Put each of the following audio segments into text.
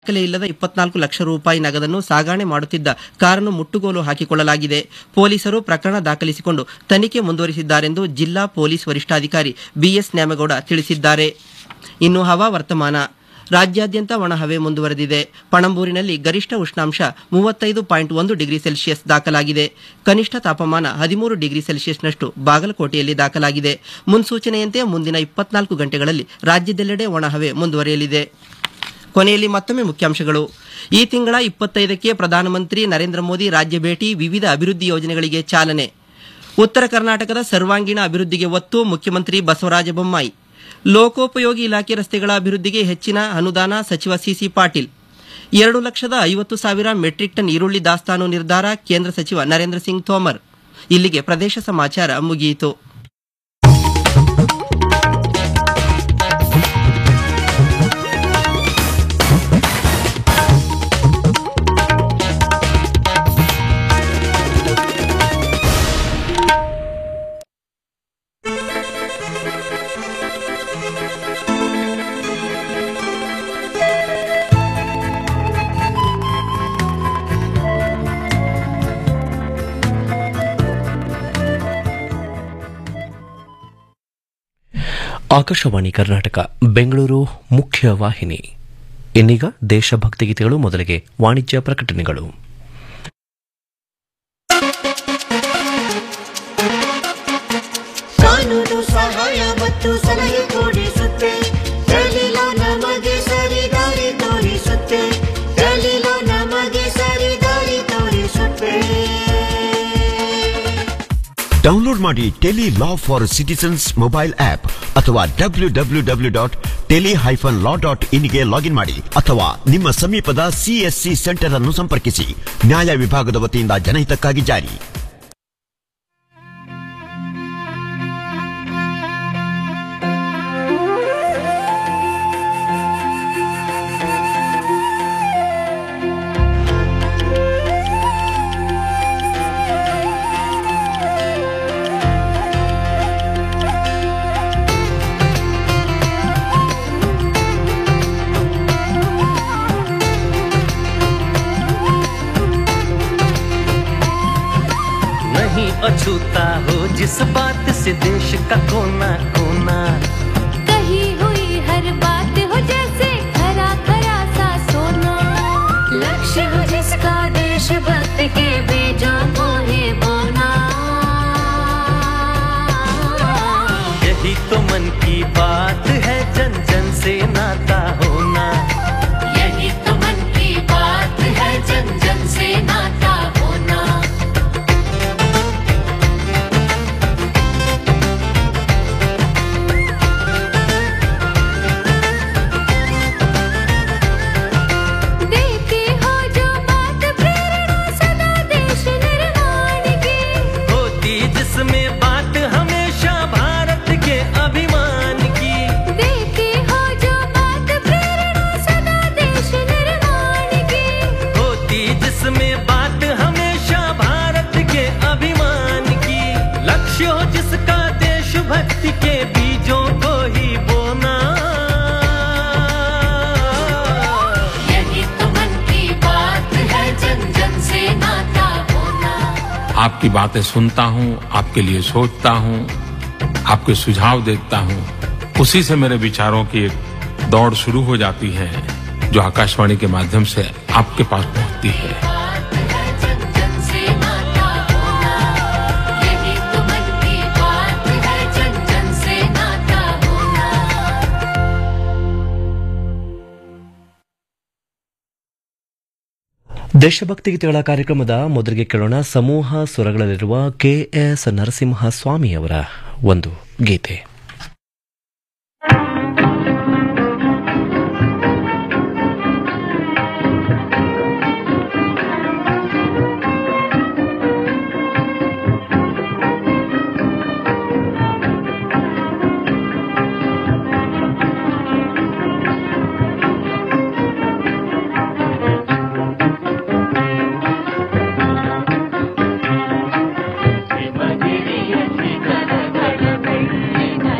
ದಾಖಲೆ ಇಲ್ಲದ ಇಪ್ಪತ್ನಾಲ್ಕು ಲಕ್ಷ ರೂಪಾಯಿ ನಗದನ್ನು ಸಾಗಣೆ ಮಾಡುತ್ತಿದ್ದ ಕಾರನ್ನು ಮುಟ್ಟುಗೋಲು ಹಾಕಿಕೊಳ್ಳಲಾಗಿದೆ ಪೊಲೀಸರು ಪ್ರಕರಣ ದಾಖಲಿಸಿಕೊಂಡು ತನಿಖೆ ಮುಂದುವರಿಸಿದ್ದಾರೆಂದು ಜಿಲ್ಲಾ ಪೊಲೀಸ್ ವರಿಷ್ಠಾಧಿಕಾರಿ ಬಿಎಸ್ ನ್ಯಾಮಗೌಡ ತಿಳಿಸಿದ್ದಾರೆ ಇನ್ನು ಹವಾ ವರ್ತಮಾನ ರಾಜ್ಯಾದ್ಯಂತ ಒಣಹವೆ ಮುಂದುವರೆದಿದೆ ಪಣಂಬೂರಿನಲ್ಲಿ ಗರಿಷ್ಠ ಉಷ್ಣಾಂಶ ಮೂವತ್ತೈದು ಪಾಯಿಂಟ್ ಒಂದು ಡಿಗ್ರಿ ಸೆಲ್ಸಿಯಸ್ ದಾಖಲಾಗಿದೆ ಕನಿಷ್ಠ ತಾಪಮಾನ ಹದಿಮೂರು ಡಿಗ್ರಿ ಸೆಲ್ಸಿಯಸ್ನಷ್ಟು ಬಾಗಲಕೋಟೆಯಲ್ಲಿ ದಾಖಲಾಗಿದೆ ಮುನ್ಸೂಚನೆಯಂತೆ ಮುಂದಿನ ಇಪ್ಪತ್ನಾಲ್ಕು ಗಂಟೆಗಳಲ್ಲಿ ರಾಜ್ಯದೆಲ್ಲೆಡೆ ಒಣಹವೆ ಮುಂದುವರಿಯಲಿದೆ ಕೊನೆಯಲ್ಲಿ ಮತ್ತೊಮ್ಮೆ ಮುಖ್ಯಾಂಶಗಳು ಈ ತಿಂಗಳ ಇಪ್ಪತ್ತೈದಕ್ಕೆ ಪ್ರಧಾನಮಂತ್ರಿ ನರೇಂದ್ರ ಮೋದಿ ರಾಜ್ಯ ಭೇಟಿ ವಿವಿಧ ಅಭಿವೃದ್ಧಿ ಯೋಜನೆಗಳಿಗೆ ಚಾಲನೆ ಉತ್ತರ ಕರ್ನಾಟಕದ ಸರ್ವಾಂಗೀಣ ಅಭಿವೃದ್ಧಿಗೆ ಒತ್ತು ಮುಖ್ಯಮಂತ್ರಿ ಬಸವರಾಜ ಬೊಮ್ಮಾಯಿ ಲೋಕೋಪಯೋಗಿ ಇಲಾಖೆ ರಸ್ತೆಗಳ ಅಭಿವೃದ್ಧಿಗೆ ಹೆಚ್ಚಿನ ಅನುದಾನ ಸಚಿವ ಸಿಸಿ ಪಾಟೀಲ್ ಎರಡು ಲಕ್ಷದ ಐವತ್ತು ಸಾವಿರ ಮೆಟ್ರಿಕ್ ಟನ್ ಈರುಳ್ಳಿ ದಾಸ್ತಾನು ನಿರ್ಧಾರ ಕೇಂದ್ರ ಸಚಿವ ನರೇಂದ್ರ ಸಿಂಗ್ ತೋಮರ್ ಇಲ್ಲಿಗೆ ಪ್ರದೇಶ ಸಮಾಚಾರ ಮುಗಿಯಿತು ಆಕಾಶವಾಣಿ ಕರ್ನಾಟಕ ಬೆಂಗಳೂರು ಮುಖ್ಯ ವಾಹಿನಿ ಇನ್ನೀಗ ದೇಶಭಕ್ತಿ ಗೀತೆಗಳು ಮೊದಲಿಗೆ ವಾಣಿಜ್ಯ ಪ್ರಕಟಣೆಗಳು ಕಾನೂನು ಸಹಾಯ ಮತ್ತು ಸಲಹೆ ಕೊಡಿಸುತ್ತೆ ದಲಿಲು ನಮಗೆ ಸರಿ ದಾರಿ ತೋರಿಸುತ್ತೆ ದಲಿಲು ನಮಗೆ ಸರಿ ದಾರಿ ತೋರಿಸುತ್ತೆ ಡೌನ್ಲೋಡ್ ಮಾಡಿ tele law for citizens mobile app ಅಥವಾ W W W dot tele hyphen law dot ಇನ್ಗೆ ಲಾಗಿನ್ ಮಾಡಿ ಅಥವಾ ನಿಮ್ಮ ಸಮೀಪದ ಸಿಎಸ್ಸಿ ಸೆಂಟರ್ ಅನ್ನು ಸಂಪರ್ಕಿಸಿ ನ್ಯಾಯ ವಿಭಾಗದ ವತಿಯಿಂದ ಜನಹಿತಕ್ಕಾಗಿ ಜಾರಿ नहीं अछूता हो जिस बात से देश का कोना कोना कही हुई हर बात हो जैसे खरा खरा सा सोना लक्ष्य हो जिसका देशभक्त के बीजों को ही बोना यही तो मन की बात है जन जन से नाता होना यही तो मन की बात है जन जन से नाता होना देती हो जो बात प्रेरणा सदा देश निर्माण की होती जिसमें बात हमेशा भारत के अभिमान की देती हो जो बात प्रेरणा सदा देश निर्माण की होती जिसमें बात हमेशा भारत के अभिमान की लक्ष्य हो जिसका देशभक्ति के बीजों को ही बोना यही तो मन की बात है जन जन से नाता होना आपकी बातें सुनता हूँ आपके लिए सोचता हूँ आपके सुझाव देखता हूँ उसी से मेरे विचारों की एक दौड़ शुरू हो जाती है जो आकाशवाणी के माध्यम से आपके पास पहुँचती है बात है जन जन से नाता होना यही तो मन की बात है जन जन से नाता होना ದೇಶಭಕ್ತಿ ಗೀತೆಗಳ ಕಾರ್ಯಕ್ರಮದ ಮೊದಲಿಗೆ ಕೇಳೋಣ ಸಮೂಹ ಸ್ವರಗಳಲ್ಲಿರುವ ಕೆ ಎಸ್ ನರಸಿಂಹ ಸ್ವಾಮಿಯವರ ಒಂದು ಗೀತೆ ಹಿಮಗಿರಿಯ ಶಿಖರಗಳ ಬೆಳ್ಳಿನ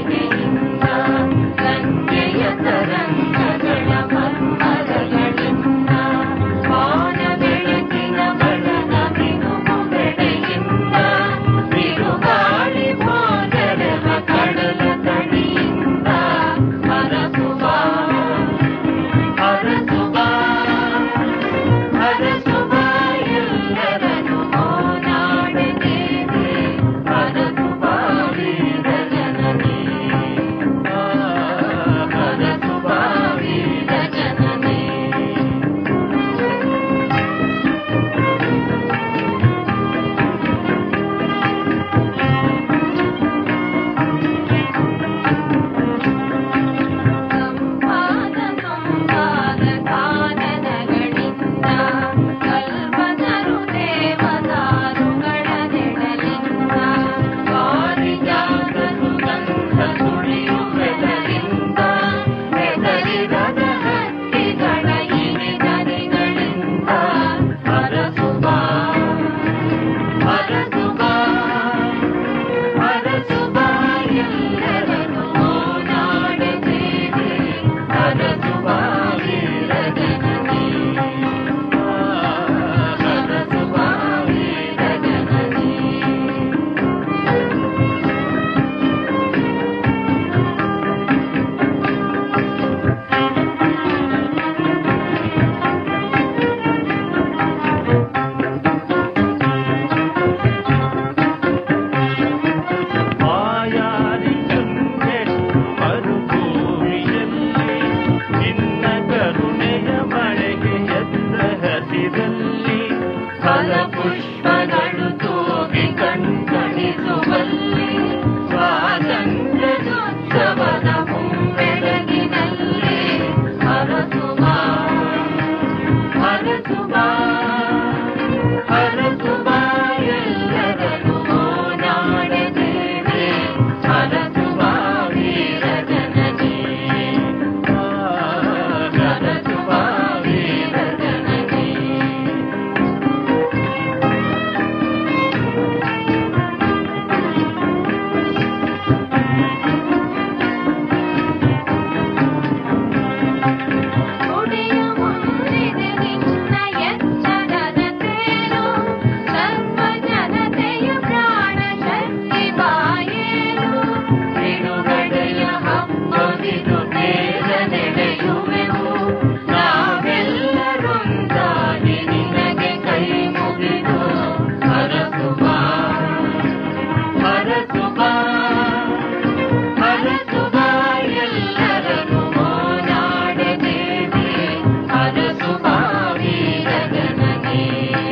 ಹರಸುಬಾ ಹರಸುಬಾ ಎಲ್ಲರನ್ನು ನಾಡದೇವೆ ಹರಸುಬಾ ವೀರ ಜನನಿ ಹರಸುಬಾ ವೀರ ಜನನಿ ಕೊಡೆಯ ಮುರಿದೆ ನಿನ್ನ ಎಚ್ಚರದ ತೇರು ಸರ್ವ ಜನತೆಯ ಪ್ರಾಣ ಶಕ್ತಿ ಬಾಯೇರು ಬಿಡುಗಡೆಯ ಹಬ್ಬವಿದು ಬೇಗ ನಡೆಯುವೆವು ನಾವೆಲ್ಲರೊಂದಾಗಿ ನಿನಗೆ ಕೈ ಮುಗಿದು ಹರಸುಬಾ ಹರಸುಬಾ ಹರಸುಬಾ ಎಲ್ಲರನ್ನು ನಾಡದೇವಿ ಹರಸುಬಾ ವೀರ ಜನನಿ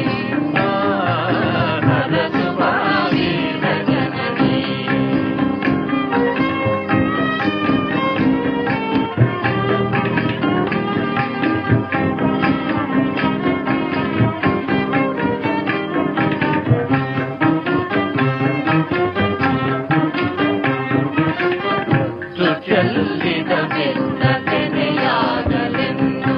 ಹರಸುಬಾ ವೀರ ಜನನಿ ಸುಚಲ್ಲಿದ ಬೆನ್ನತೆನೆಯಾಗಲೆಂದು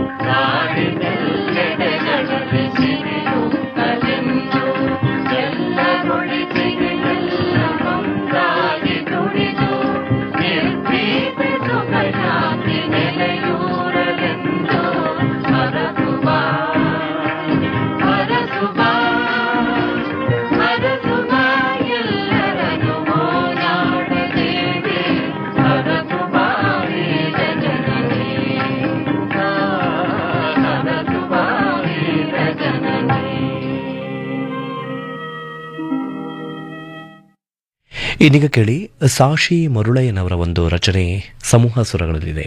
ನಾಡಿನೆಲ್ಲೆಡೆಗಳಲ್ಲಿ ಸಿರಿಯುತ್ತಲೆಂದು ಎಲ್ಲರೊಳಿತಿಗೆ ಎಲ್ಲ ಒಂದಾಗಿ ದುಡಿದು ನಿರ್ಭೀತಿ ಸುಖ ಶಾಂತಿ ನೆಲೆಯೂರಲೆಂದು ಹರಸುಬಾ ಹರಸುಬಾ ಹರಸುಬಾ ಎಲ್ಲರನ್ನು ನಾಡದೇವಿ ಹರಸುಬಾ ವೀರ ಜನನಿ ಹರಸುಬಾ ವೀರ ಜನನಿ ಇದೀಗ ಕೇಳಿ ಸಾಶಿ ಮರುಳಯ್ಯನವರ ಒಂದು ರಚನೆ ಸಮೂಹ ಸುರಗಳಲ್ಲಿದೆ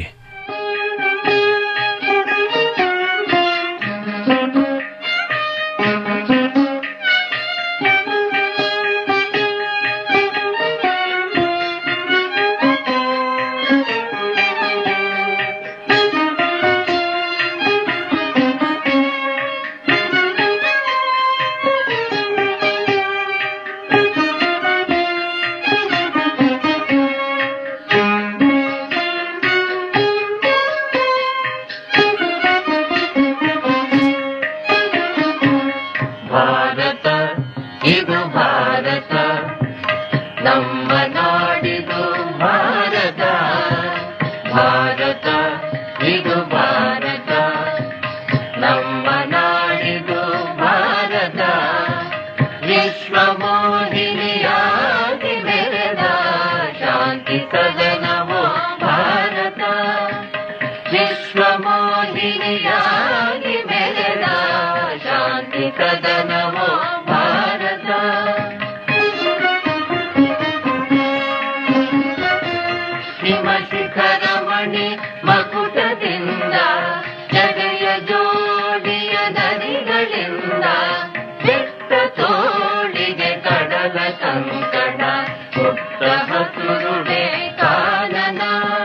ಭಾರತ ಇದು ಭಾರತ ನಮ್ಮ ನಾಡಿದು ಭಾರತ ಭಾರತ ಇದು ಭಾರತ ನಮ್ಮ ನಾಡಿದು ಭಾರತ ವಿಶ್ವ ಮೋಹಿನಿಯಾಗಿ ಬೆಳೆದ ಶಾಂತಿ ಸದನವೋ ಭಾರತ ವಿಶ್ವ ಮೋಹಿನಿಯಾಗಿ ಬೆಳೆದ ಶಾಂತಿ ಸದನವೋ ಭಾರತ ಹಿಮ ಶಿಖರ ಮಣಿ ಮಕುಟದಿಂದ ಜಗಯ ಜೋಡಿಯ ನದಿಗಳಿಂದ ಬೆಟ್ಟ ತೋಳಿಗೆ ಕಡಲ ಸಂಕಟ ಪುಟ್ಟ ಹಸುರುಡೆ ಕಾನನ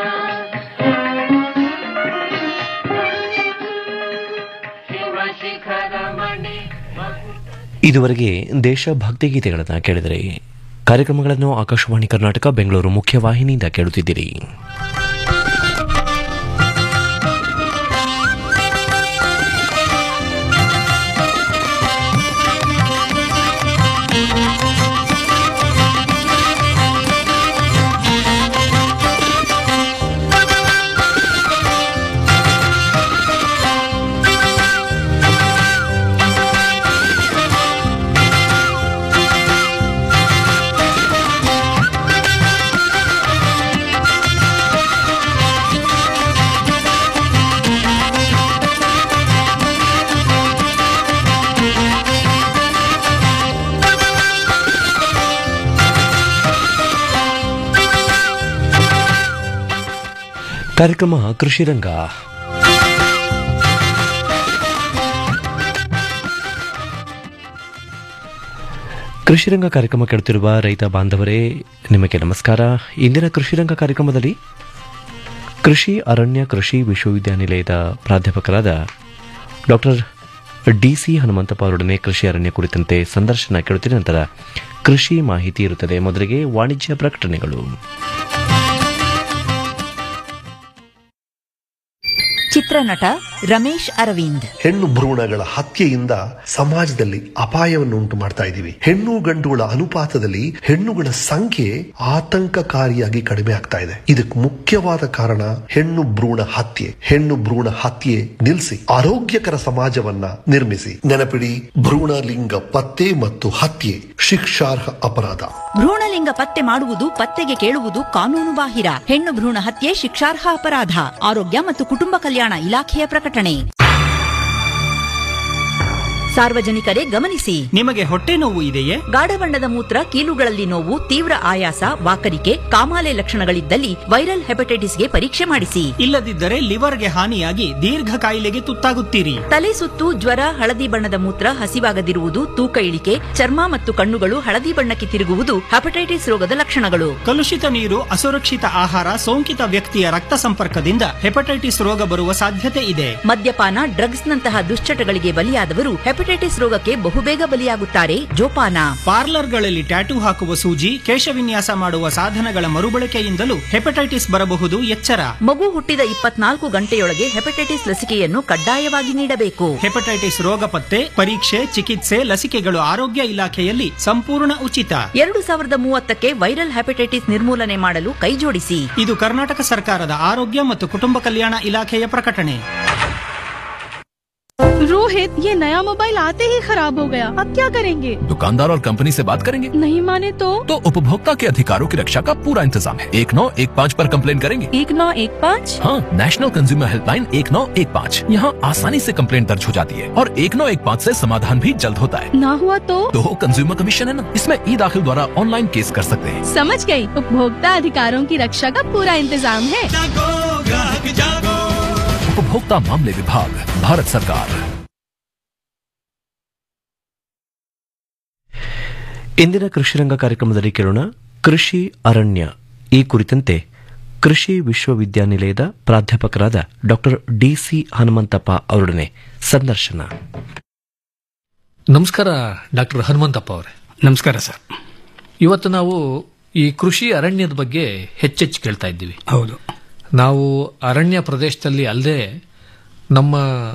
ಶಿವ ಶಿಖರ ಮಣಿ ಇದುವರೆಗೆ ದೇಶಭಕ್ತಿ ಗೀತೆಗಳನ್ನು ಕೇಳಿದರೆ ಕಾರ್ಯಕ್ರಮಗಳನ್ನು ಆಕಾಶವಾಣಿ ಕರ್ನಾಟಕ ಬೆಂಗಳೂರು ಮುಖ್ಯವಾಹಿನಿಯಿಂದ ಕೇಳುತ್ತಿದ್ದೀರಿ ಕಾರ್ಯಕ್ರಮ ಕೃಷಿ ರಂಗ ಕೃಷಿ ರಂಗ ಕಾರ್ಯಕ್ರಮ ಕೇಳುತ್ತಿರುವ ರೈತ ಬಾಂಧವರೇ ನಿಮಗೆ ನಮಸ್ಕಾರ ಇಂದಿನ ಕೃಷಿ ರಂಗ ಕಾರ್ಯಕ್ರಮದಲ್ಲಿ ಕೃಷಿ ಅರಣ್ಯ ಕೃಷಿ ವಿಶ್ವವಿದ್ಯಾನಿಲಯದ ಪ್ರಾಧ್ಯಾಪಕರಾದ ಡಾಕ್ಟರ್ ಡಿ ಸಿ ಹನುಮಂತಪ್ಪ ಅವರೊಡನೆ ಕೃಷಿ ಅರಣ್ಯ ಕುರಿತಂತೆ ಸಂದರ್ಶನ ಕೇಳುತ್ತಿನ ನಂತರ ಕೃಷಿ ಮಾಹಿತಿ ಇರುತ್ತದೆ ಮೊದಲಿಗೆ ವಾಣಿಜ್ಯ ಪ್ರಕಟಣೆಗಳು ಚಿತ್ರನಟ ರಮೇಶ್ ಅರವಿಂದ್ ಹೆಣ್ಣು ಭ್ರೂಣಗಳ ಹತ್ಯೆಯಿಂದ ಸಮಾಜದಲ್ಲಿ ಅಪಾಯವನ್ನು ಉಂಟು ಮಾಡ್ತಾ ಇದ್ದೀವಿ ಹೆಣ್ಣು ಗಂಡುಗಳ ಅನುಪಾತದಲ್ಲಿ ಹೆಣ್ಣುಗಳ ಸಂಖ್ಯೆ ಆತಂಕಕಾರಿಯಾಗಿ ಕಡಿಮೆ ಆಗ್ತಾ ಇದೆ ಇದಕ್ಕೆ ಮುಖ್ಯವಾದ ಕಾರಣ ಹೆಣ್ಣು ಭ್ರೂಣ ಹತ್ಯೆ ಹೆಣ್ಣು ಭ್ರೂಣ ಹತ್ಯೆ ನಿಲ್ಲಿಸಿ ಆರೋಗ್ಯಕರ ಸಮಾಜವನ್ನ ನಿರ್ಮಿಸಿ ನೆನಪಿಡಿ ಭ್ರೂಣ ಲಿಂಗ ಪತ್ತೆ ಮತ್ತು ಹತ್ಯೆ ಶಿಕ್ಷಾರ್ಹ ಅಪರಾಧ ಭ್ರೂಣಲಿಂಗ ಪತ್ತೆ ಮಾಡುವುದು ಪತ್ತೆಗೆ ಕೇಳುವುದು ಕಾನೂನು ಬಾಹಿರ ಹೆಣ್ಣು ಭ್ರೂಣ ಹತ್ಯೆ ಶಿಕ್ಷಾರ್ಹ ಅಪರಾಧ ಆರೋಗ್ಯ ಮತ್ತು ಕುಟುಂಬ ಕಲ್ಯಾಣ ಇಲಾಖೆಯ ಪ್ರಕಟಣೆ ಸಾರ್ವಜನಿಕರೇ ಗಮನಿಸಿ ನಿಮಗೆ ಹೊಟ್ಟೆ ನೋವು ಇದೆಯೇ ಗಾಢ ಬಣ್ಣದ ಮೂತ್ರ ಕೀಲುಗಳಲ್ಲಿ ನೋವು ತೀವ್ರ ಆಯಾಸ ವಾಕರಿಕೆ ಕಾಮಾಲೆ ಲಕ್ಷಣಗಳಿದ್ದಲ್ಲಿ ವೈರಲ್ ಹೆಪಟೈಟಿಸ್ಗೆ ಪರೀಕ್ಷೆ ಮಾಡಿಸಿ ಇಲ್ಲದಿದ್ದರೆ ಲಿವರ್ಗೆ ಹಾನಿಯಾಗಿ ದೀರ್ಘ ಕಾಯಿಲೆಗೆ ತುತ್ತಾಗುತ್ತೀರಿ ತಲೆ ಸುತ್ತು ಜ್ವರ ಹಳದಿ ಬಣ್ಣದ ಮೂತ್ರ ಹಸಿವಾಗದಿರುವುದು ತೂಕ ಇಳಿಕೆ ಚರ್ಮ ಮತ್ತು ಕಣ್ಣುಗಳು ಹಳದಿ ಬಣ್ಣಕ್ಕೆ ತಿರುಗುವುದು ಹೆಪಟೈಟಿಸ್ ರೋಗದ ಲಕ್ಷಣಗಳು ಕಲುಷಿತ ನೀರು ಅಸುರಕ್ಷಿತ ಆಹಾರ ಸೋಂಕಿತ ವ್ಯಕ್ತಿಯ ರಕ್ತ ಸಂಪರ್ಕದಿಂದ ಹೆಪಟೈಟಿಸ್ ರೋಗ ಬರುವ ಸಾಧ್ಯತೆ ಇದೆ ಮದ್ಯಪಾನ ಡ್ರಗ್ಸ್ನಂತಹ ದುಶ್ಚಟಗಳಿಗೆ ಬಲಿಯಾದವರು ಹೆಪಟೈಟಿಸ್ ರೋಗಕ್ಕೆ ಬಹುಬೇಗ ಬಲಿಯಾಗುತ್ತಾರೆ ಜೋಪಾನ ಪಾರ್ಲರ್ಗಳಲ್ಲಿ ಟ್ಯಾಟೂ ಹಾಕುವ ಸೂಜಿ ಕೇಶವಿನ್ಯಾಸ ಮಾಡುವ ಸಾಧನಗಳ ಮರುಬಳಕೆಯಿಂದಲೂ ಹೆಪಟೈಟಿಸ್ ಬರಬಹುದು ಎಚ್ಚರ ಮಗು ಹುಟ್ಟಿದ ಇಪ್ಪತ್ನಾಲ್ಕು ಗಂಟೆಯೊಳಗೆ ಹೆಪಟೈಟಿಸ್ ಲಸಿಕೆಯನ್ನು ಕಡ್ಡಾಯವಾಗಿ ನೀಡಬೇಕು ಹೆಪಟೈಟಿಸ್ ರೋಗ ಪತ್ತೆ ಪರೀಕ್ಷೆ ಚಿಕಿತ್ಸೆ ಲಸಿಕೆಗಳು ಆರೋಗ್ಯ ಇಲಾಖೆಯಲ್ಲಿ ಸಂಪೂರ್ಣ ಉಚಿತ ಎರಡು ಸಾವಿರದ ಮೂವತ್ತಕ್ಕೆ ವೈರಲ್ ಹೆಪಟೈಟಿಸ್ ನಿರ್ಮೂಲನೆ ಮಾಡಲು ಕೈಜೋಡಿಸಿ ಇದು ಕರ್ನಾಟಕ ಸರ್ಕಾರದ ಆರೋಗ್ಯ ಮತ್ತು ಕುಟುಂಬ ಕಲ್ಯಾಣ ಇಲಾಖೆಯ ಪ್ರಕಟಣೆ रोहित ये नया मोबाइल आते ही खराब हो गया अब क्या करेंगे दुकानदार और कंपनी से बात करेंगे नहीं माने तो तो उपभोक्ता के अधिकारों की रक्षा का पूरा इंतजाम है एक नौ एक पाँच आरोप कम्प्लेन करेंगे एक नौ एक पाँच हाँ नेशनल कंज्यूमर हेल्पलाइन एक नौ एक पाँच यहाँ आसानी से कंप्लेन दर्ज हो जाती है और एक नौ एक पाँच ऐसी समाधान भी जल्द होता है ना हुआ तो तो कंज्यूमर कमीशन है ना इसमें ई दाखिल द्वारा ऑनलाइन केस कर सकते हैं समझ गई उपभोक्ता अधिकारों की रक्षा का पूरा इंतजाम है उपभोक्ता मामले विभाग भारत सरकार ಇಂದಿನ ಕೃಷಿರಂಗ ಕಾರ್ಯಕ್ರಮದಲ್ಲಿ ಕೇಳೋಣ ಕೃಷಿ ಅರಣ್ಯ ಈ ಕುರಿತಂತೆ ಕೃಷಿ ವಿಶ್ವವಿದ್ಯಾನಿಲಯದ ಪ್ರಾಧ್ಯಾಪಕರಾದ ಡಾಕ್ಟರ್ ಡಿಸಿ ಹನುಮಂತಪ್ಪ ಅವರೊಡನೆ ಸಂದರ್ಶನ ನಮಸ್ಕಾರ ಡಾಕ್ಟರ್ ಹನುಮಂತಪ್ಪ ಅವರೇ ನಮಸ್ಕಾರ ಸರ್ ಇವತ್ತು ನಾವು ಈ ಕೃಷಿ ಅರಣ್ಯದ ಬಗ್ಗೆ ಹೆಚ್ಚೆಚ್ಚು ಕೇಳ್ತಾ ಇದ್ದೀವಿ ಹೌದು ನಾವು ಅರಣ್ಯ ಪ್ರದೇಶದಲ್ಲಿ ಅಲ್ಲದೆ ನಮ್ಮ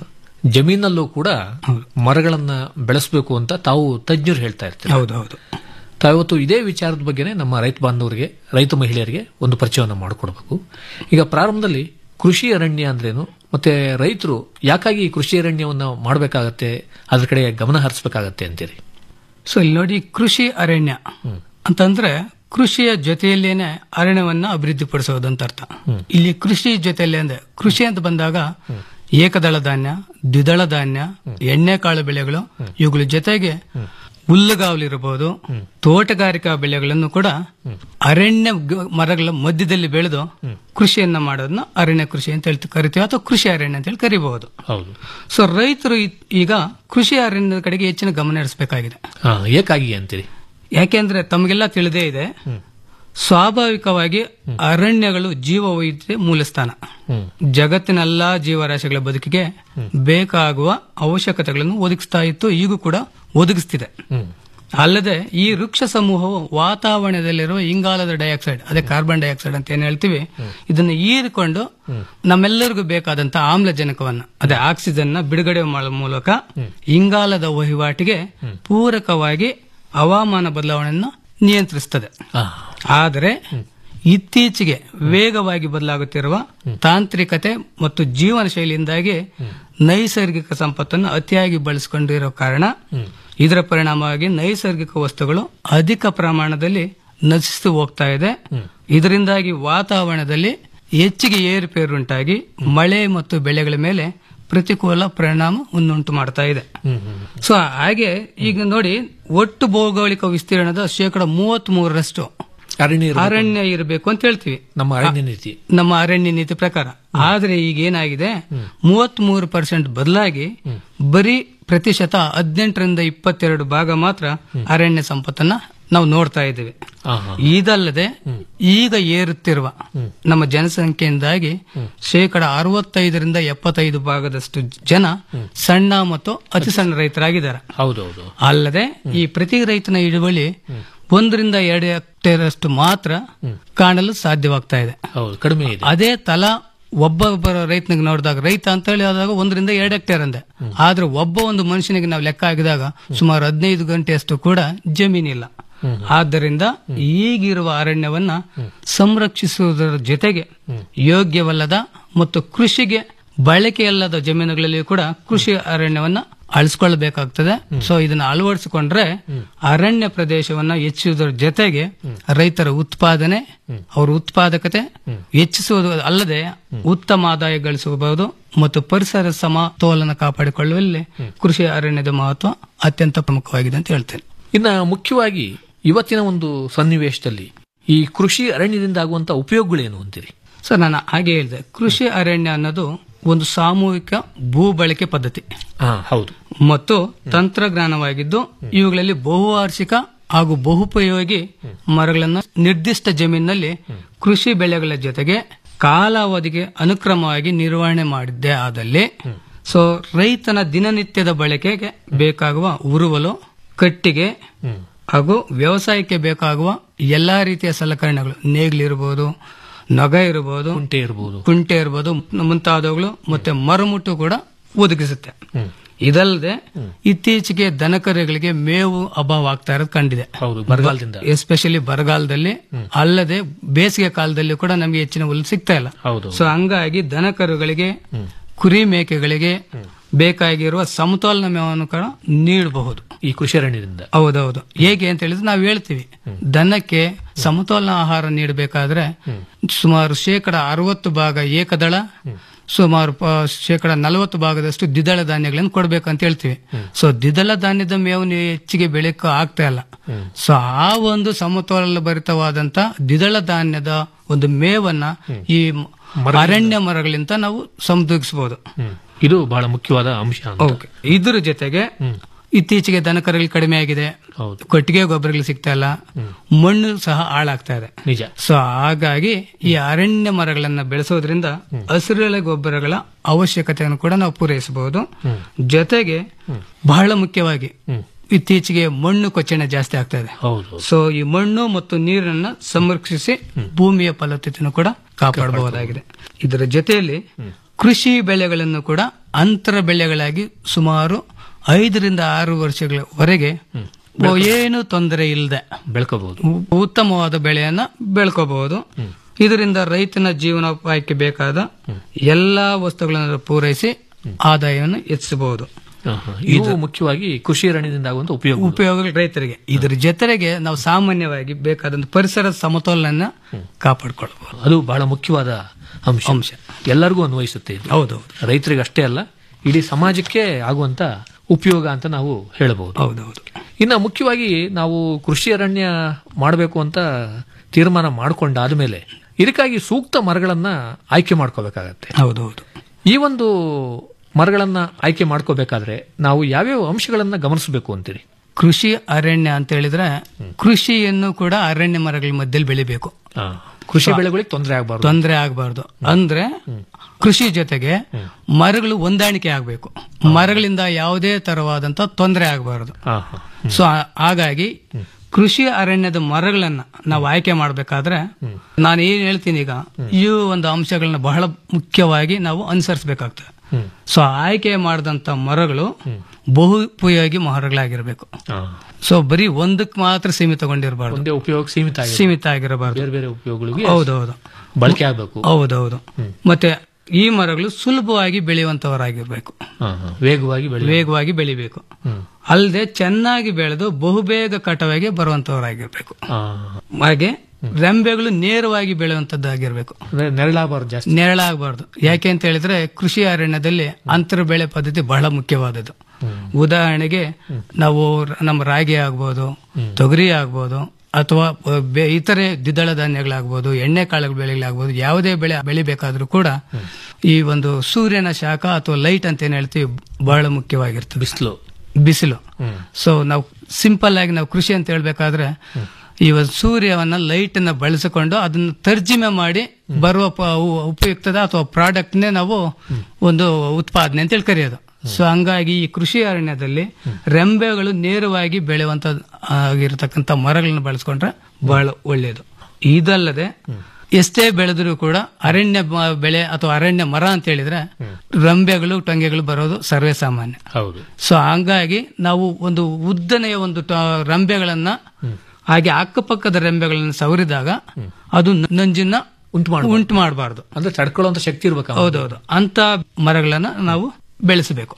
ಜಮೀನಲ್ಲೂ ಕೂಡ ಮರಗಳನ್ನ ಬೆಳೆಸಬೇಕು ಅಂತ ತಾವು ತಜ್ಞರು ಹೇಳ್ತಾ ಇರ್ತಾರೆ ಹೌದು ಹೌದು ತಾವಿವತ್ತು ಇದೇ ವಿಚಾರದ ಬಗ್ಗೆನೇ ನಮ್ಮ ರೈತ ಬಾಂಧವರಿಗೆ ರೈತ ಮಹಿಳೆಯರಿಗೆ ಒಂದು ಪರಿಚಯವನ್ನು ಮಾಡಿಕೊಡ್ಬೇಕು ಈಗ ಪ್ರಾರಂಭದಲ್ಲಿ ಕೃಷಿ ಅರಣ್ಯ ಅಂದ್ರೇನು ಮತ್ತೆ ರೈತರು ಯಾಕಾಗಿ ಈ ಕೃಷಿ ಅರಣ್ಯವನ್ನು ಮಾಡಬೇಕಾಗತ್ತೆ ಅದ್ರ ಕಡೆ ಗಮನ ಹರಿಸಬೇಕಾಗತ್ತೆ ಅಂತೀರಿ ಸೊ ಇಲ್ಲಿ ನೋಡಿ ಕೃಷಿ ಅರಣ್ಯ ಅಂತಂದ್ರೆ ಕೃಷಿಯ ಜೊತೆಯಲ್ಲೇನೆ ಅರಣ್ಯವನ್ನ ಅಭಿವೃದ್ಧಿಪಡಿಸೋದು ಅಂತ ಅರ್ಥ ಇಲ್ಲಿ ಕೃಷಿ ಜೊತೆಯಲ್ಲಿ ಅಂದ್ರೆ ಕೃಷಿ ಅಂತ ಬಂದಾಗ ಏಕದಳ ಧಾನ್ಯ ದ್ವಿದಳ ಧಾನ್ಯ ಎಣ್ಣೆಕಾಳು ಬೆಳೆಗಳು ಇವುಗಳ ಜೊತೆಗೆ ಹುಲ್ಲುಗಾವಲಿರಬಹುದು ತೋಟಗಾರಿಕಾ ಬೆಳೆಗಳನ್ನು ಕೂಡ ಅರಣ್ಯ ಗ- ಮರಗಳ ಮಧ್ಯದಲ್ಲಿ ಬೆಳೆದು ಕೃಷಿಯನ್ನ ಮಾಡೋದನ್ನ ಅರಣ್ಯ ಕೃಷಿ ಅಂತ ಹೇಳ್ತಿ ಕರಿತೀವಿ ಅಥವಾ ಕೃಷಿ ಅರಣ್ಯ ಅಂತ ಹೇಳಿ ಕರಿಬಹುದು ಹೌದು ಸೊ ರೈತರು ಇ- ಈಗ ಕೃಷಿ ಅರಣ್ಯದ ಕಡೆಗೆ ಹೆಚ್ಚಿನ ಗಮನ ಹರಿಸಬೇಕಾಗಿದೆ ಹಾ ಏಕಾಗಿ ಅಂತೀರಿ ಯಾಕೆಂದ್ರೆ ತಮಗೆಲ್ಲ ತಿಳಿದೇ ಇದೆ ಸ್ವಾಭಾವಿಕವಾಗಿ ಅರಣ್ಯಗಳು ಜೀವ ವೈದ್ಯ ಮೂಲಸ್ಥಾನ ಜಗತ್ತಿನ ಎಲ್ಲಾ ಜೀವರಾಶಿಗಳ ಬದುಕಿಗೆ ಬೇಕಾಗುವ ಅವಶ್ಯಕತೆಗಳನ್ನು ಒದಗಿಸ್ತಾ ಇತ್ತು ಈಗೂ ಕೂಡ ಒದಗಿಸ್ತಿದೆ ಅಲ್ಲದೆ ಈ ವೃಕ್ಷ ಸಮೂಹವು ವಾತಾವರಣದಲ್ಲಿರುವ ಇಂಗಾಲದ ಡೈಆಕ್ಸೈಡ್ ಅದೇ ಕಾರ್ಬನ್ ಡೈಆಕ್ಸೈಡ್ ಅಂತ ಏನ್ ಹೇಳ್ತೀವಿ ಇದನ್ನು ಹೀರಿಕೊಂಡು ನಮ್ಮೆಲ್ಲರಿಗೂ ಬೇಕಾದಂತಹ ಆಮ್ಲಜನಕವನ್ನ ಅದೇ ಆಕ್ಸಿಜನ್ ನ ಬಿಡುಗಡೆ ಮಾಡುವ ಮೂಲಕ ಇಂಗಾಲದ ವಹಿವಾಟಿಗೆ ಪೂರಕವಾಗಿ ಹವಾಮಾನ ಬದಲಾವಣೆಯನ್ನು ನಿಯಂತ್ರಿಸುತ್ತದೆ ಆದರೆ ಇತ್ತೀಚೆಗೆ ವೇಗವಾಗಿ ಬದಲಾಗುತ್ತಿರುವ ತಾಂತ್ರಿಕತೆ ಮತ್ತು ಜೀವನ ಶೈಲಿಯಿಂದಾಗಿ ನೈಸರ್ಗಿಕ ಸಂಪತ್ತನ್ನು ಅತಿಯಾಗಿ ಬಳಸಿಕೊಂಡಿರೋ ಕಾರಣ ಇದರ ಪರಿಣಾಮವಾಗಿ ನೈಸರ್ಗಿಕ ವಸ್ತುಗಳು ಅಧಿಕ ಪ್ರಮಾಣದಲ್ಲಿ ನಶಿಸಿ ಹೋಗ್ತಾ ಇದೆ ಇದರಿಂದಾಗಿ ವಾತಾವರಣದಲ್ಲಿ ಹೆಚ್ಚಿಗೆ ಏರುಪೇರುಂಟಾಗಿ ಮಳೆ ಮತ್ತು ಬೆಳೆಗಳ ಮೇಲೆ ಪ್ರತಿಕೂಲ ಪರಿಣಾಮ ಉಂಟು ಮಾಡ್ತಾ ಇದೆ ಸೊ ಹಾಗೆ ಈಗ ನೋಡಿ ಒಟ್ಟು ಭೌಗೋಳಿಕ ವಿಸ್ತೀರ್ಣದ ಶೇಕಡ ಮೂವತ್ತ್ ಮೂರರಷ್ಟು ಅರಣ್ಯ ಇರ್ಬೇಕು. ಅರಣ್ಯ ಇರಬೇಕು ಅಂತ ಹೇಳ್ತೀವಿ ನಮ್ಮ ಅರಣ್ಯ ನೀತಿ ನಮ್ಮ ಅರಣ್ಯ ನೀತಿ ಪ್ರಕಾರ ಆದ್ರೆ ಈಗ ಏನಾಗಿದೆ ಮೂವತ್ತ್ ಮೂರು ಪರ್ಸೆಂಟ್ ಬದಲಾಗಿ ಬರೀ ಪ್ರತಿಶತ ಹದಿನೆಂಟರಿಂದ ಇಪ್ಪತ್ತೆರಡು ಭಾಗ ಮಾತ್ರ ಅರಣ್ಯ ಸಂಪತ್ತನ್ನ ನಾವು ನೋಡ್ತಾ ಇದ್ದೀವಿ ಇದಲ್ಲದೆ ಈಗ ಏರುತ್ತಿರುವ ನಮ್ಮ ಜನಸಂಖ್ಯೆಯಿಂದಾಗಿ ಶೇಕಡ ಅರವತ್ತೈದರಿಂದ ಎಪ್ಪತ್ತೈದು ಭಾಗದಷ್ಟು ಜನ ಸಣ್ಣ ಮತ್ತು ಅತಿ ಸಣ್ಣ ರೈತರಾಗಿದ್ದಾರೆ ಹೌದೌದು ಅಲ್ಲದೆ ಈ ಪ್ರತಿ ರೈತನ ಹಿಡುವಳಿ ಒಂದರಿಂದ ಎರಡು ಹೆಕ್ಟೇರ್ ಅಷ್ಟು ಮಾತ್ರ ಕಾಣಲು ಸಾಧ್ಯವಾಗ್ತಾ ಇದೆ ಹೌದು ಕಡಿಮೆ ಇದೆ ಅದೇ ತಲಾ ಒಬ್ಬೊಬ್ಬರ ರೈತನಿಗೆ ನೋಡಿದಾಗ ರೈತ ಅಂತ ಹೇಳಿ ಆದಾಗ ಒಂದರಿಂದ ಎರಡು ಹೆಕ್ಟೇರ್ ಅಂದೆ ಆದ್ರೆ ಒಬ್ಬ ಒಂದು ಮನುಷ್ಯನಿಗೆ ನಾವು ಲೆಕ್ಕ ಹಾಕಿದಾಗ ಸುಮಾರು ಹದಿನೈದು ಗಂಟೆಯಷ್ಟು ಕೂಡ ಜಮೀನಿಲ್ಲ ಆದ್ದರಿಂದ ಈಗಿರುವ ಅರಣ್ಯವನ್ನ ಸಂರಕ್ಷಿಸುವುದರ ಜೊತೆಗೆ ಯೋಗ್ಯವಲ್ಲದ ಮತ್ತು ಕೃಷಿಗೆ ಬಳಕೆಯಲ್ಲದ ಜಮೀನುಗಳಲ್ಲಿ ಕೂಡ ಕೃಷಿ ಅರಣ್ಯವನ್ನ ಅಳಿಸ್ಕೊಳ್ಬೇಕಾಗ್ತದೆ ಸೊ ಇದನ್ನ ಅಳವಡಿಸಿಕೊಂಡ್ರೆ ಅರಣ್ಯ ಪ್ರದೇಶವನ್ನ ಹೆಚ್ಚಿಸುವುದರ ಜೊತೆಗೆ ರೈತರ ಉತ್ಪಾದನೆ ಅವರ ಉತ್ಪಾದಕತೆ ಹೆಚ್ಚಿಸುವುದು ಅಲ್ಲದೆ ಉತ್ತಮ ಆದಾಯ ಗಳಿಸಬಹುದು ಮತ್ತು ಪರಿಸರ ಸಮತೋಲನ ಕಾಪಾಡಿಕೊಳ್ಳುವಲ್ಲಿ ಕೃಷಿ ಅರಣ್ಯದ ಮಹತ್ವ ಅತ್ಯಂತ ಪ್ರಮುಖವಾಗಿದೆ ಅಂತ ಹೇಳ್ತೇನೆ ಇನ್ನ ಮುಖ್ಯವಾಗಿ ಇವತ್ತಿನ ಒಂದು ಸನ್ನಿವೇಶದಲ್ಲಿ ಈ ಕೃಷಿ ಅರಣ್ಯದಿಂದ ಆಗುವಂತ ಉಪಯೋಗಗಳೇನು ಅಂತೀರಿ ಸರ್ ನಾನು ಹಾಗೆ ಹೇಳಿದೆ ಕೃಷಿ ಅರಣ್ಯ ಅನ್ನೋದು ಒಂದು ಸಾಮೂಹಿಕ ಭೂ ಬಳಕೆ ಪದ್ಧತಿ ಹೌದು ಮತ್ತು ತಂತ್ರಜ್ಞಾನವಾಗಿದ್ದು ಇವುಗಳಲ್ಲಿ ಬಹುವಾರ್ಷಿಕ ಹಾಗೂ ಬಹುಪಯೋಗಿ ಮರಗಳನ್ನು ನಿರ್ದಿಷ್ಟ ಜಮೀನಿನಲ್ಲಿ ಕೃಷಿ ಬೆಳೆಗಳ ಜೊತೆಗೆ ಕಾಲಾವಧಿಗೆ ಅನುಕ್ರಮವಾಗಿ ನಿರ್ವಹಣೆ ಮಾಡಿದ್ದೇ ಆದಲ್ಲಿ ಸೊ ರೈತನ ದಿನನಿತ್ಯದ ಬಳಕೆಗೆ ಬೇಕಾಗುವ ಉರುವಲು ಕಟ್ಟಿಗೆ ಹಾಗೂ ವ್ಯವಸಾಯಕ್ಕೆ ಬೇಕಾಗುವ ಎಲ್ಲಾ ರೀತಿಯ ಸಲಕರಣೆಗಳು ನೇಗ್ಲಿರ್ಬೋದು ನೊಗ ಇರಬಹುದು ಕುಂಟೆ ಇರಬಹುದು ಕುಂಟೆ ಇರಬಹುದು ಮುಂತಾದವುಗಳು ಮತ್ತೆ ಮರಮುಟ್ಟು ಕೂಡ ಒದಗಿಸುತ್ತೆ ಇದಲ್ಲದೆ ಇತ್ತೀಚೆಗೆ ದನಕರುಗಳಿಗೆ ಮೇವು ಅಭಾವ ಆಗ್ತಾ ಇರೋದು ಕಂಡಿದೆ ಹೌದು ಬರಗಾಲದಿಂದ ಎಸ್ಪೆಷಲಿ ಬರಗಾಲದಲ್ಲಿ ಅಲ್ಲದೆ ಬೇಸಿಗೆ ಕಾಲದಲ್ಲಿ ಕೂಡ ನಮಗೆ ಹೆಚ್ಚಿನ ಹುಲ್ಲು ಸಿಗ್ತಾ ಇಲ್ಲ ಹೌದು ಸೊ ಹಂಗಾಗಿ ದನಕರುಗಳಿಗೆ ಕುರಿ ಮೇಕೆಗಳಿಗೆ ಬೇಕಾಗಿರುವ ಸಮತೋಲನ ಮೇವನ್ನು ಕೂಡ ನೀಡಬಹುದು ಈ ಕೃಷಿ ಅರಣ್ಯದಿಂದ ಹೌದೌದು ಹೇಗೆ ಅಂತ ಹೇಳಿದ್ರೆ ನಾವು ಹೇಳ್ತೀವಿ ದನಕ್ಕೆ ಸಮತೋಲನ ಆಹಾರ ನೀಡಬೇಕಾದ್ರೆ ಸುಮಾರು ಶೇಕಡ ಅರವತ್ತು ಭಾಗ ಏಕದಳ ಸುಮಾರು ಪ- ಶೇಕಡ ನಲವತ್ತು ಭಾಗದಷ್ಟು ದ್ವಿದಳ ಧಾನ್ಯಗಳನ್ನು ಕೊಡ್ಬೇಕಂತ ಹೇಳ್ತೀವಿ ಸೊ ದ್ವಿದಳ ಧಾನ್ಯದ ಮೇವು ನೀವು ಹೆಚ್ಚಿಗೆ ಬೆಳೆಯಕ್ಕೆ ಆಗ್ತಾ ಇಲ್ಲ ಸೊ ಆ ಒಂದು ಸಮತೋಲನ ಭರಿತವಾದಂತ ದ್ವಿದಳ ಧಾನ್ಯದ ಒಂದು ಮೇವನ್ನ ಈ ಅರಣ್ಯ ಮರಗಳಿಂದ ನಾವು ಸಮೃದ್ಧಿಸಬಹುದು ಇದು ಬಹಳ ಮುಖ್ಯವಾದ ಅಂಶ ಅಂತ. ಓಕೆ ಇದ್ರ ಜೊತೆಗೆ ಇತ್ತೀಚೆಗೆ ದನಕರುಗಳು ಕಡಿಮೆ ಆಗಿದೆ ಹೌದು ಕೊಟ್ಟಿಗೆ ಗೊಬ್ಬರಗಳು ಸಿಗ್ತಾ ಇಲ್ಲ ಮಣ್ಣು ಸಹ ಹಾಳಾಗ್ತಾ ಇದೆ ನಿಜ ಸೊ ಹಾಗಾಗಿ ಈ ಅರಣ್ಯ ಮರಗಳನ್ನ ಬೆಳೆಸೋದ್ರಿಂದ ಹಸಿರೆಲೆ ಗೊಬ್ಬರಗಳ ಅವಶ್ಯಕತೆಯನ್ನು ಕೂಡ ನಾವು ಪೂರೈಸಬಹುದು ಜೊತೆಗೆ ಬಹಳ ಮುಖ್ಯವಾಗಿ ಇತ್ತೀಚೆಗೆ ಮಣ್ಣು ಕೊಚ್ಚಣೆ ಜಾಸ್ತಿ ಆಗ್ತಾ ಇದೆ ಹೌದು ಸೊ ಈ ಮಣ್ಣು ಮತ್ತು ನೀರನ್ನ ಸಂರಕ್ಷಿಸಿ ಭೂಮಿಯ ಫಲವತ್ತತೆಯನ್ನು ಕೂಡ ಕಾಪಾಡಬಹುದಾಗಿದೆ ಇದರ ಜೊತೆಯಲ್ಲಿ ಕೃಷಿ ಬೆಳೆಗಳನ್ನು ಕೂಡ ಅಂತರ ಬೆಳೆಗಳಾಗಿ ಸುಮಾರು ಐದರಿಂದ ಆರು ವರ್ಷಗಳವರೆಗೆ ಏನು ತೊಂದರೆ ಇಲ್ಲದೆ ಬೆಳ್ಕೋಬಹುದು ಉತ್ತಮವಾದ ಬೆಳೆಯನ್ನ ಬೆಳ್ಕೋಬಹುದು ಇದರಿಂದ ರೈತನ ಜೀವನೋಪಾಯಕ್ಕೆ ಬೇಕಾದ ಎಲ್ಲಾ ವಸ್ತುಗಳನ್ನು ಪೂರೈಸಿ ಆದಾಯವನ್ನು ಹೆಚ್ಚಿಸಬಹುದು ಇವು ಮುಖ್ಯವಾಗಿ ಕೃಷಿ ಅರಣ್ಯದಿಂದ ಆಗುವಂತ ಉಪಯೋಗ ಉಪಯೋಗ ರೈತರಿಗೆ ಇದರ ಜೊತೆಗೆ ನಾವು ಸಾಮಾನ್ಯವಾಗಿ ಬೇಕಾದಂತ ಪರಿಸರ ಸಮತೋಲನ ಕಾಪಾಡಿಕೊಳ್ಳಬಹುದು ಅದು ಬಹಳ ಮುಖ್ಯವಾದ ಅಂಶ ಅಂಶ. ಎಲ್ಲರಿಗೂ ಅನ್ವಯಿಸುತ್ತೆ ಇದು ಹೌದೌದು ರೈತರಿಗೆ ಅಷ್ಟೇ ಅಲ್ಲ ಇಡೀ ಸಮಾಜಕ್ಕೆ ಆಗುವಂತ ಉಪಯೋಗ ಅಂತ ನಾವು ಹೇಳಬಹುದು ಹೌದೌದು ಇನ್ನು ಮುಖ್ಯವಾಗಿ ನಾವು ಕೃಷಿ ಅರಣ್ಯ ಮಾಡಬೇಕು ಅಂತ ತೀರ್ಮಾನ ಮಾಡಿಕೊಂಡಾದ ಮೇಲೆ ಇದಕ್ಕಾಗಿ ಸೂಕ್ತ ಮರಗಳನ್ನ ಆಯ್ಕೆ ಮಾಡ್ಕೋಬೇಕಾಗತ್ತೆ ಹೌದೌದು ಈ ಒಂದು ಮರಗಳನ್ನ ಆಯ್ಕೆ ಮಾಡ್ಕೋಬೇಕಾದ್ರೆ ನಾವು ಯಾವ್ಯಾವ ಅಂಶಗಳನ್ನ ಗಮನಿಸಬೇಕು ಅಂತೀರಿ ಕೃಷಿ ಅರಣ್ಯ ಅಂತ ಹೇಳಿದ್ರೆ ಕೃಷಿಯನ್ನು ಕೂಡ ಅರಣ್ಯ ಮರಗಳ ಮಧ್ಯದಲ್ಲಿ ಬೆಳಿಬೇಕು ಕೃಷಿ ಬೆಳೆಗಳಿಗೆ ತೊಂದರೆ ಆಗಬಾರ್ದು ತೊಂದರೆ ಆಗಬಾರ್ದು ಅಂದ್ರೆ ಕೃಷಿ ಜೊತೆಗೆ ಮರಗಳು ಹೊಂದಾಣಿಕೆ ಆಗಬೇಕು ಮರಗಳಿಂದ ಯಾವುದೇ ತರವಾದಂತ ತೊಂದರೆ ಆಗಬಾರದು ಸೊ ಆ- ಹಾಗಾಗಿ ಕೃಷಿ ಅರಣ್ಯದ ಮರಗಳನ್ನ ನಾವು ಆಯ್ಕೆ ಮಾಡಬೇಕಾದ್ರೆ ನಾನು ಏನ್ ಹೇಳ್ತೀನಿ ಈಗ ಈ ಒಂದು ಅಂಶಗಳನ್ನ ಬಹಳ ಮುಖ್ಯವಾಗಿ ನಾವು ಅನುಸರಿಸಬೇಕಾಗ್ತದೆ ಸೊ ಆಯ್ಕೆ ಮಾಡಿದಂತ ಮರಗಳು ಬಹು ಉಪಯೋಗಿ ಮರಗಳಾಗಿರ್ಬೇಕು ಸೊ ಬರೀ ಒಂದಕ್ಕೆ ಮಾತ್ರ ಸೀಮಿತಗೊಂಡಿರಬಾರ್ದು ಒಂದೇ ಉಪಯೋಗ ಸೀಮಿತ ಆಗಿರ್ಬೇಕು. ಸೀಮಿತ ಆಗಿರಬಾರ್ದು ಬೇರೆ ಬೇರೆ ಉಪಯೋಗಗಳಿಗೆ ಹೌದೌದು ಬಳಕೆ ಆಗಬೇಕು ಹೌದೌದು ಮತ್ತೆ ಈ ಮರಗಳು ಸುಲಭವಾಗಿ ಬೆಳೆಯುವಂತವರಾಗಿರ್ಬೇಕು ವೇಗವಾಗಿ ಬೆಳೆ ವೇಗವಾಗಿ ಬೆಳಿಬೇಕು ಅಲ್ಲದೆ ಚೆನ್ನಾಗಿ ಬೆಳೆದು ಬಹುಬೇಗ ಕಟವಾಗಿ ಬರುವಂತವರಾಗಿರ್ಬೇಕು ಹಾಗೆ ರೆಂಬೆಗಳು ನೇರವಾಗಿ ಬೆಳೆಯುವಂತದ್ದಾಗಿರ್ಬೇಕು ನೆರಳಾಗಬಾರ್ದು ಜಾಸ್ತಿ ನೆರಳಾಗಬಾರ್ದು ಯಾಕೆ ಅಂತ ಹೇಳಿದ್ರೆ ಕೃಷಿ ಅರಣ್ಯದಲ್ಲಿ ಅಂತರ ಬೆಳೆ ಪದ್ಧತಿ ಬಹಳ ಮುಖ್ಯವಾದದ್ದು ಉದಾಹರಣೆಗೆ ನಾವು ರ- ನಮ್ಮ ರಾಗಿ ಆಗ್ಬೋದು ತೊಗರಿ ಆಗ್ಬೋದು ಅಥವಾ ಬೆ- ಇತರೆ ದ್ವಿದಳ ಧಾನ್ಯಗಳಾಗ್ಬೋದು ಎಣ್ಣೆ ಕಾಳು ಬೆಳೆಗಳಾಗ್ಬೋದು ಯಾವುದೇ ಬೆಳೆ ಬೆಳಿಬೇಕಾದ್ರೂ ಕೂಡ ಈ ಒಂದು ಸೂರ್ಯನ ಶಾಖ ಅಥವಾ ಲೈಟ್ ಅಂತ ಏನ್ ಹೇಳ್ತೀವಿ ಬಹಳ ಮುಖ್ಯವಾಗಿರ್ತದೆ ಬಿಸಿಲು ಬಿಸಿಲು ಸೊ ನಾವು ಸಿಂಪಲ್ ಆಗಿ ನಾವು ಕೃಷಿ ಅಂತ ಹೇಳ್ಬೇಕಾದ್ರೆ ಇವತ್ತು ಸೂರ್ಯವನ್ನ ಲೈಟ್ ಅನ್ನ ಬಳಸಿಕೊಂಡು ಅದನ್ನ ತರ್ಜಿಮೆ ಮಾಡಿ ಬರುವ ಪ- ಉ- ಉಪಯುಕ್ತದ ಅಥವಾ ಪ್ರಾಡಕ್ಟ್ ನೇ ನಾವು ಒಂದು ಉತ್ಪಾದನೆ ಅಂತ ಹೇಳಿ ಕರೆಯೋದು ಸೊ ಹಂಗಾಗಿ ಈ ಕೃಷಿ ಅರಣ್ಯದಲ್ಲಿ ರೆಂಬೆಗಳು ನೇರವಾಗಿ ಬೆಳೆಯುವಂತ ಆಗಿರತಕ್ಕಂತ ಮರಗಳನ್ನ ಬಳಸ್ಕೊಂಡ್ರೆ ಬಹಳ ಒಳ್ಳೆಯದು ಇದಲ್ಲದೆ ಎಷ್ಟೇ ಬೆಳೆದರೂ ಕೂಡ ಅರಣ್ಯ ಮ- ಬೆಳೆ ಅಥವಾ ಅರಣ್ಯ ಮರ ಅಂತ ಹೇಳಿದ್ರೆ ರಂಬೆಗಳು ಟೊಂಗೆಗಳು ಬರೋದು ಸರ್ವೇ ಸಾಮಾನ್ಯ ಹೌದು ಸೊ ಹಂಗಾಗಿ ನಾವು ಒಂದು ಉದ್ದನೆಯ ಒಂದು ಟ- ರಂಬೆಗಳನ್ನ ಹಾಗೆ ಅಕ್ಕಪಕ್ಕದ ರೆಂಬೆಗಳನ್ನು ಸವರಿದಾಗ ಅದು ನಂಜನ್ನ ಉಂಟು ಮಾಡ ಉಂಟು ಮಾಡಬಾರ್ದು ಅಂದ್ರೆ ತಡ್ಕೊಳ್ಳುವಂತ ಶಕ್ತಿ ಇರ್ಬೇಕು ಹೌದೌದು ಅಂತ ಮರಗಳನ್ನ ನಾವು ಬೆಳೆಸಬೇಕು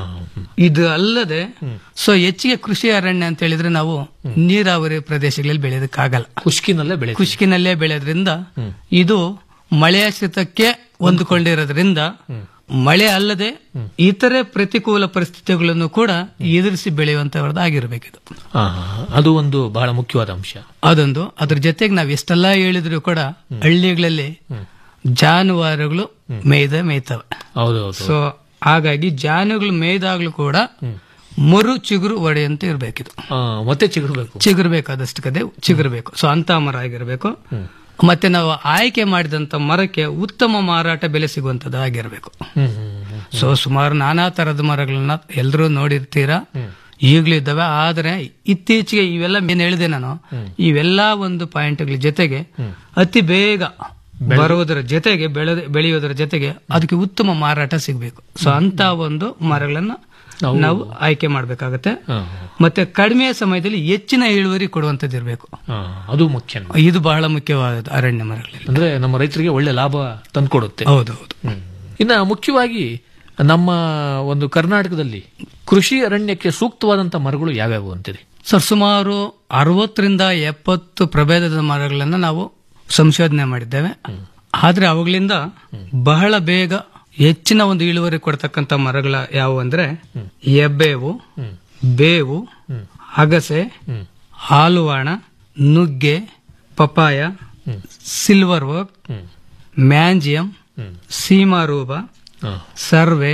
ಇದು ಅಲ್ಲದೆ ಸೊ ಹೆಚ್ಚಿಗೆ ಕೃಷಿ ಅರಣ್ಯ ಅಂತ ಹೇಳಿದ್ರೆ ನಾವು ನೀರಾವರಿ ಪ್ರದೇಶಗಳಲ್ಲಿ ಬೆಳೆಯೋದಕ್ಕಾಗಲ್ಲ ಖುಷ್ಕಿನಲ್ಲೇ ಬೆಳೆ ಖುಷ್ಕಿನಲ್ಲೇ ಬೆಳೆಯೋದ್ರಿಂದ ಇದು ಮಳೆಯಾಶ್ರಿತಕ್ಕೆ ಹೊಂದಿಕೊಂಡಿರೋದ್ರಿಂದ ಮಳೆ ಅಲ್ಲದೆ ಇತರೆ ಪ್ರತಿಕೂಲ ಪರಿಸ್ಥಿತಿಗಳನ್ನು ಕೂಡ ಎದುರಿಸಿ ಬೆಳೆಯುವಂತಹದ್ದಾಗಿರ್ಬೇಕಿದು ಅದು ಒಂದು ಬಹಳ ಮುಖ್ಯವಾದ ಅಂಶ ಅದೊಂದು ಅದ್ರ ಜೊತೆಗೆ ನಾವ್ ಎಷ್ಟೆಲ್ಲಾ ಹೇಳಿದ್ರು ಕೂಡ ಹಳ್ಳಿಗಳಲ್ಲಿ ಜಾನುವಾರುಗಳು ಮೇಯ್ದ ಮೇಯ್ತವೆ ಹೌದು ಸೊ ಹಾಗಾಗಿ ಜಾನುಗಳು ಮೇಯ್ದಾಗ್ಲೂ ಕೂಡ ಮರು ಚಿಗುರು ಒಡೆಯಂತ ಇರ್ಬೇಕಿದು ಮತ್ತೆ ಚಿಗುರ್ಬೇಕು ಚಿಗುರ್ಬೇಕಾದಷ್ಟು ಕದೆ ಚಿಗುರ್ಬೇಕು ಸೊ ಅಂತ ಮರ ಆಗಿರ್ಬೇಕು ಮತ್ತೆ ನಾವು ಆಯ್ಕೆ ಮಾಡಿದಂತ ಮರಕ್ಕೆ ಉತ್ತಮ ಮಾರಾಟ ಬೆಲೆ ಸಿಗುವಂತದ್ದು ಆಗಿರ್ಬೇಕು ಸೊ ಸುಮಾರು ನಾನಾ ತರದ ಮರಗಳನ್ನ ಎಲ್ಲರೂ ನೋಡಿರ್ತೀರಾ ಈಗಲೂ ಇದ್ದಾವೆ ಆದ್ರೆ ಇತ್ತೀಚೆಗೆ ಇವೆಲ್ಲ ಏನ್ ಹೇಳಿದೆ ನಾನು ಇವೆಲ್ಲ ಒಂದು ಪಾಯಿಂಟ್ಗಳ ಜೊತೆಗೆ ಅತಿ ಬೇಗ ಬರುವುದರ ಜೊತೆಗೆ ಬೆಳೆ ಬೆಳೆಯುವುದರ ಜೊತೆಗೆ ಅದಕ್ಕೆ ಉತ್ತಮ ಮಾರಾಟ ಸಿಗಬೇಕು ಸೊ ಅಂತ ಒಂದು ಮರಗಳನ್ನ ನಾವು ಆಯ್ಕೆ ಮಾಡಬೇಕಾಗತ್ತೆ ಮತ್ತೆ ಕಡಿಮೆ ಸಮಯದಲ್ಲಿ ಹೆಚ್ಚಿನ ಇಳುವರಿ ಕೊಡುವಂತದ್ದು ಇರಬೇಕು ಅದು ಮುಖ್ಯ ಇದು ಬಹಳ ಮುಖ್ಯವಾದ ಅರಣ್ಯ ಮರಗಳಲ್ಲಿ ಅಂದ್ರೆ ನಮ್ಮ ರೈತರಿಗೆ ಒಳ್ಳೆ ಲಾಭ ತಂದ್ಕೊಡುತ್ತೆ ಹೌದು ಹೌದು ಇನ್ನ ಮುಖ್ಯವಾಗಿ ನಮ್ಮ ಒಂದು ಕರ್ನಾಟಕದಲ್ಲಿ ಕೃಷಿ ಅರಣ್ಯಕ್ಕೆ ಸೂಕ್ತವಾದಂತ ಮರಗಳು ಯಾವ್ಯಾವು ಅಂತೀರಿ ಸರ್ ಸುಮಾರು ಅರವತ್ತರಿಂದ ಎಪ್ಪತ್ತು ಪ್ರಭೇದದ ಮರಗಳನ್ನ ನಾವು ಸಂಶೋಧನೆ ಮಾಡಿದ್ದೇವೆ ಆದ್ರೆ ಅವುಗಳಿಂದ ಬಹಳ ಬೇಗ ಹೆಚ್ಚಿನ ಒಂದು ಇಳುವರಿ ಕೊಡ್ತಕ್ಕಂತ ಮರಗಳ ಯಾವುವು ಅಂದ್ರೆ ಎಬ್ಬೇವು ಬೇವು ಅಗಸೆ ಹಾಲುವಾಣ ನುಗ್ಗೆ ಪಪಾಯ ಸಿಲ್ವರ್ ವರ್ಕ್ ಮ್ಯಾಂಜಿಯಂ ಸೀಮಾರೂಪ ಸರ್ವೆ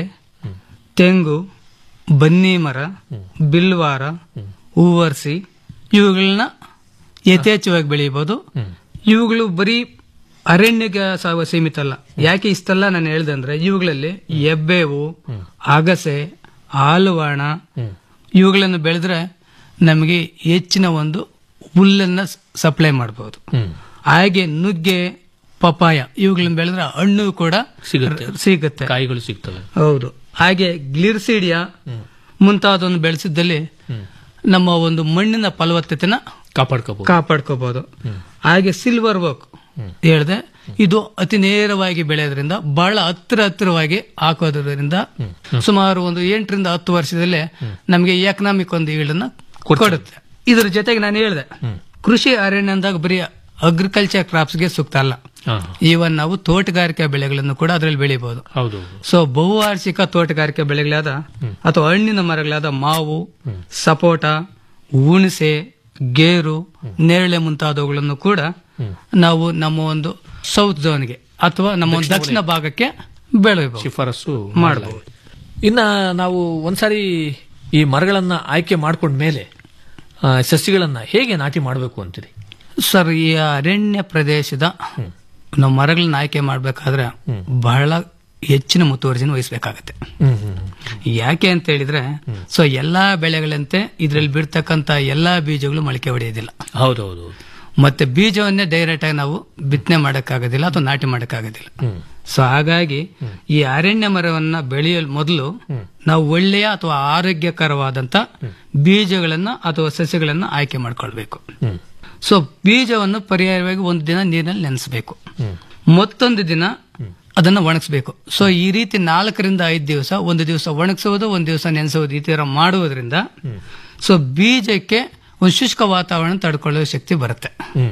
ತೆಂಗು ಬನ್ನಿ ಮರ ಬಿಲ್ವಾರ ಹೂವರ್ಸಿ ಇವುಗಳನ್ನ ಯಥೇಚ್ಛವಾಗಿ ಬೆಳೆಯಬಹುದು ಇವುಗಳು ಬರೀ ಅರಣ್ಯಕ್ಕೆ ಸಾವ ಸೀಮಿತ ಅಲ್ಲ ಯಾಕೆ ಇಷ್ಟೆಲ್ಲ ನಾನು ಹೇಳ್ದೆ ಅಂದ್ರೆ ಇವುಗಳಲ್ಲಿ ಎಬ್ಬೇವು ಅಗಸೆ ಹಾಲುವಾಣ ಇವುಗಳನ್ನು ಬೆಳೆದ್ರೆ ನಮಗೆ ಹೆಚ್ಚಿನ ಒಂದು ಹುಲ್ಲನ್ನ ಸಪ್ಲೈ ಮಾಡಬಹುದು ಹಾಗೆ ನುಗ್ಗೆ ಪಪಾಯ ಇವುಗಳನ್ನ ಬೆಳೆದ್ರೆ ಹಣ್ಣು ಕೂಡ ಸಿಗುತ್ತೆ ಸಿಗುತ್ತೆ ಕಾಯಿಗಳು ಸಿಗ್ತವೆ ಹೌದು ಹಾಗೆ ಗ್ಲಿರ್ಸಿಡಿಯಾ ಮುಂತಾದವನ್ನು ಬೆಳೆಸಿದ್ದಲ್ಲಿ ನಮ್ಮ ಒಂದು ಮಣ್ಣಿನ ಫಲವತ್ತತೆನ ಕಾಪಾಡ್ಕೋಬಹುದು ಕಾಪಾಡ್ಕೋಬಹುದು ಹಾಗೆ ಸಿಲ್ವರ್ ವರ್ಕ್ ಹೇಳಿದೆ ಇದು ಅತಿ ನೇರವಾಗಿ ಬೆಳೆಯೋದ್ರಿಂದ ಬಹಳ ಹತ್ತಿರ ಹತ್ತಿರವಾಗಿ ಹಾಕೋದ್ರಿಂದ ಸುಮಾರು ಒಂದು ಎಂಟರಿಂದ ಹತ್ತು ವರ್ಷದಲ್ಲೇ ನಮಗೆ ಎಕನಾಮಿಕ್ ಒಂದು ಈಳನ್ನ ಕೊಡುತ್ತೆ ಇದ್ರ ಜೊತೆಗೆ ನಾನು ಹೇಳಿದೆ ಕೃಷಿ ಅರಣ್ಯ ಅಂದಾಗ ಬರೀ ಅಗ್ರಿಕಲ್ಚರ್ ಕ್ರಾಪ್ಸ್ಗೆ ಸೂಕ್ತ ಅಲ್ಲ ಈವನ್ ನಾವು ತೋಟಗಾರಿಕೆ ಬೆಳೆಗಳನ್ನು ಕೂಡ ಅದರಲ್ಲಿ ಬೆಳಿಬಹುದು ಹೌದು ಸೊ ಬಹುವಾರ್ಷಿಕ ತೋಟಗಾರಿಕೆ ಬೆಳೆಗಳಾದ ಅಥವಾ ಹಣ್ಣಿನ ಮರಗಳಾದ ಮಾವು ಸಪೋಟ ಹುಣಸೆ ಗೇರು ನೇರಳೆ ಮುಂತಾದವುಗಳನ್ನು ಕೂಡ ನಾವು ನಮ್ಮ ಒಂದು ಸೌತ್ ಝೋನ್ಗೆ ಅಥವಾ ನಮ್ಮ ಒಂದು ದಕ್ಷಿಣ ಭಾಗಕ್ಕೆ ಬೆಳೆಯಬಹುದು ಶಿಫಾರಸು ಮಾಡಬಹುದು ಇನ್ನ ನಾವು ಒಂದ್ಸಾರಿ ಈ ಮರಗಳನ್ನ ಆಯ್ಕೆ ಮಾಡ್ಕೊಂಡ ಮೇಲೆ ಆ, ಸಸಿಗಳನ್ನ ಹೇಗೆ ನಾಟಿ ಮಾಡಬೇಕು ಅಂತೀರಿ ಸರ್ ಈ ಅರಣ್ಯ ಪ್ರದೇಶದ ನಾವು ಮರಗಳನ್ನ ಆಯ್ಕೆ ಮಾಡಬೇಕಾದ್ರೆ ಬಹಳ ಹೆಚ್ಚಿನ ಮುತುವರ್ಜಿನ ವಹಿಸಬೇಕಾಗತ್ತೆ ಯಾಕೆ ಅಂತ ಹೇಳಿದ್ರೆ ಸೊ ಎಲ್ಲಾ ಬೆಳೆಗಳಂತೆ ಇದ್ರಲ್ಲಿ ಬಿಡ್ತಕ್ಕಂತ ಎಲ್ಲಾ ಬೀಜಗಳು ಮೊಳಕೆ ಹೊಡೆಯೋದಿಲ್ಲ ಹೌದೌದು ಮತ್ತೆ ಬೀಜವನ್ನೇ ಡೈರೆಕ್ಟ್ ಆಗಿ ನಾವು ಬಿತ್ತನೆ ಮಾಡಕ್ಕಾಗೋದಿಲ್ಲ ಅಥವಾ ನಾಟಿ ಮಾಡಕ್ಕಾಗೋದಿಲ್ಲ ಸೊ ಹಾಗಾಗಿ ಈ ಅರಣ್ಯ ಮರವನ್ನ ಬೆಳೆಯಲು ಮೊದಲು ನಾವು ಒಳ್ಳೆಯ ಅಥವಾ ಆರೋಗ್ಯಕರವಾದಂತ ಬೀಜಗಳನ್ನ ಅಥವಾ ಸಸ್ಯಗಳನ್ನ ಆಯ್ಕೆ ಮಾಡ್ಕೊಳ್ಬೇಕು ಸೊ ಬೀಜವನ್ನು ಪರ್ಯಾಯವಾಗಿ ಒಂದು ದಿನ ನೀರಿನಲ್ಲಿ ನೆನೆಸಬೇಕು ಮತ್ತೊಂದು ದಿನ ಅದನ್ನ ಒಣಗಿಸ್ಬೇಕು ಸೊ ಈ ರೀತಿ ನಾಲ್ಕರಿಂದ ಐದು ದಿವಸ ಒಂದು ದಿವಸ ಒಣಗಿಸುವುದು ಒಂದು ದಿವಸ ನೆನೆಸುವುದು ಈ ತರ ಮಾಡುವುದರಿಂದ ಸೊ ಬೀಜಕ್ಕೆ ಒಂದು ಶುಷ್ಕ ವಾತಾವರಣ ತಡ್ಕೊಳ್ಳೋ ಶಕ್ತಿ ಬರುತ್ತೆ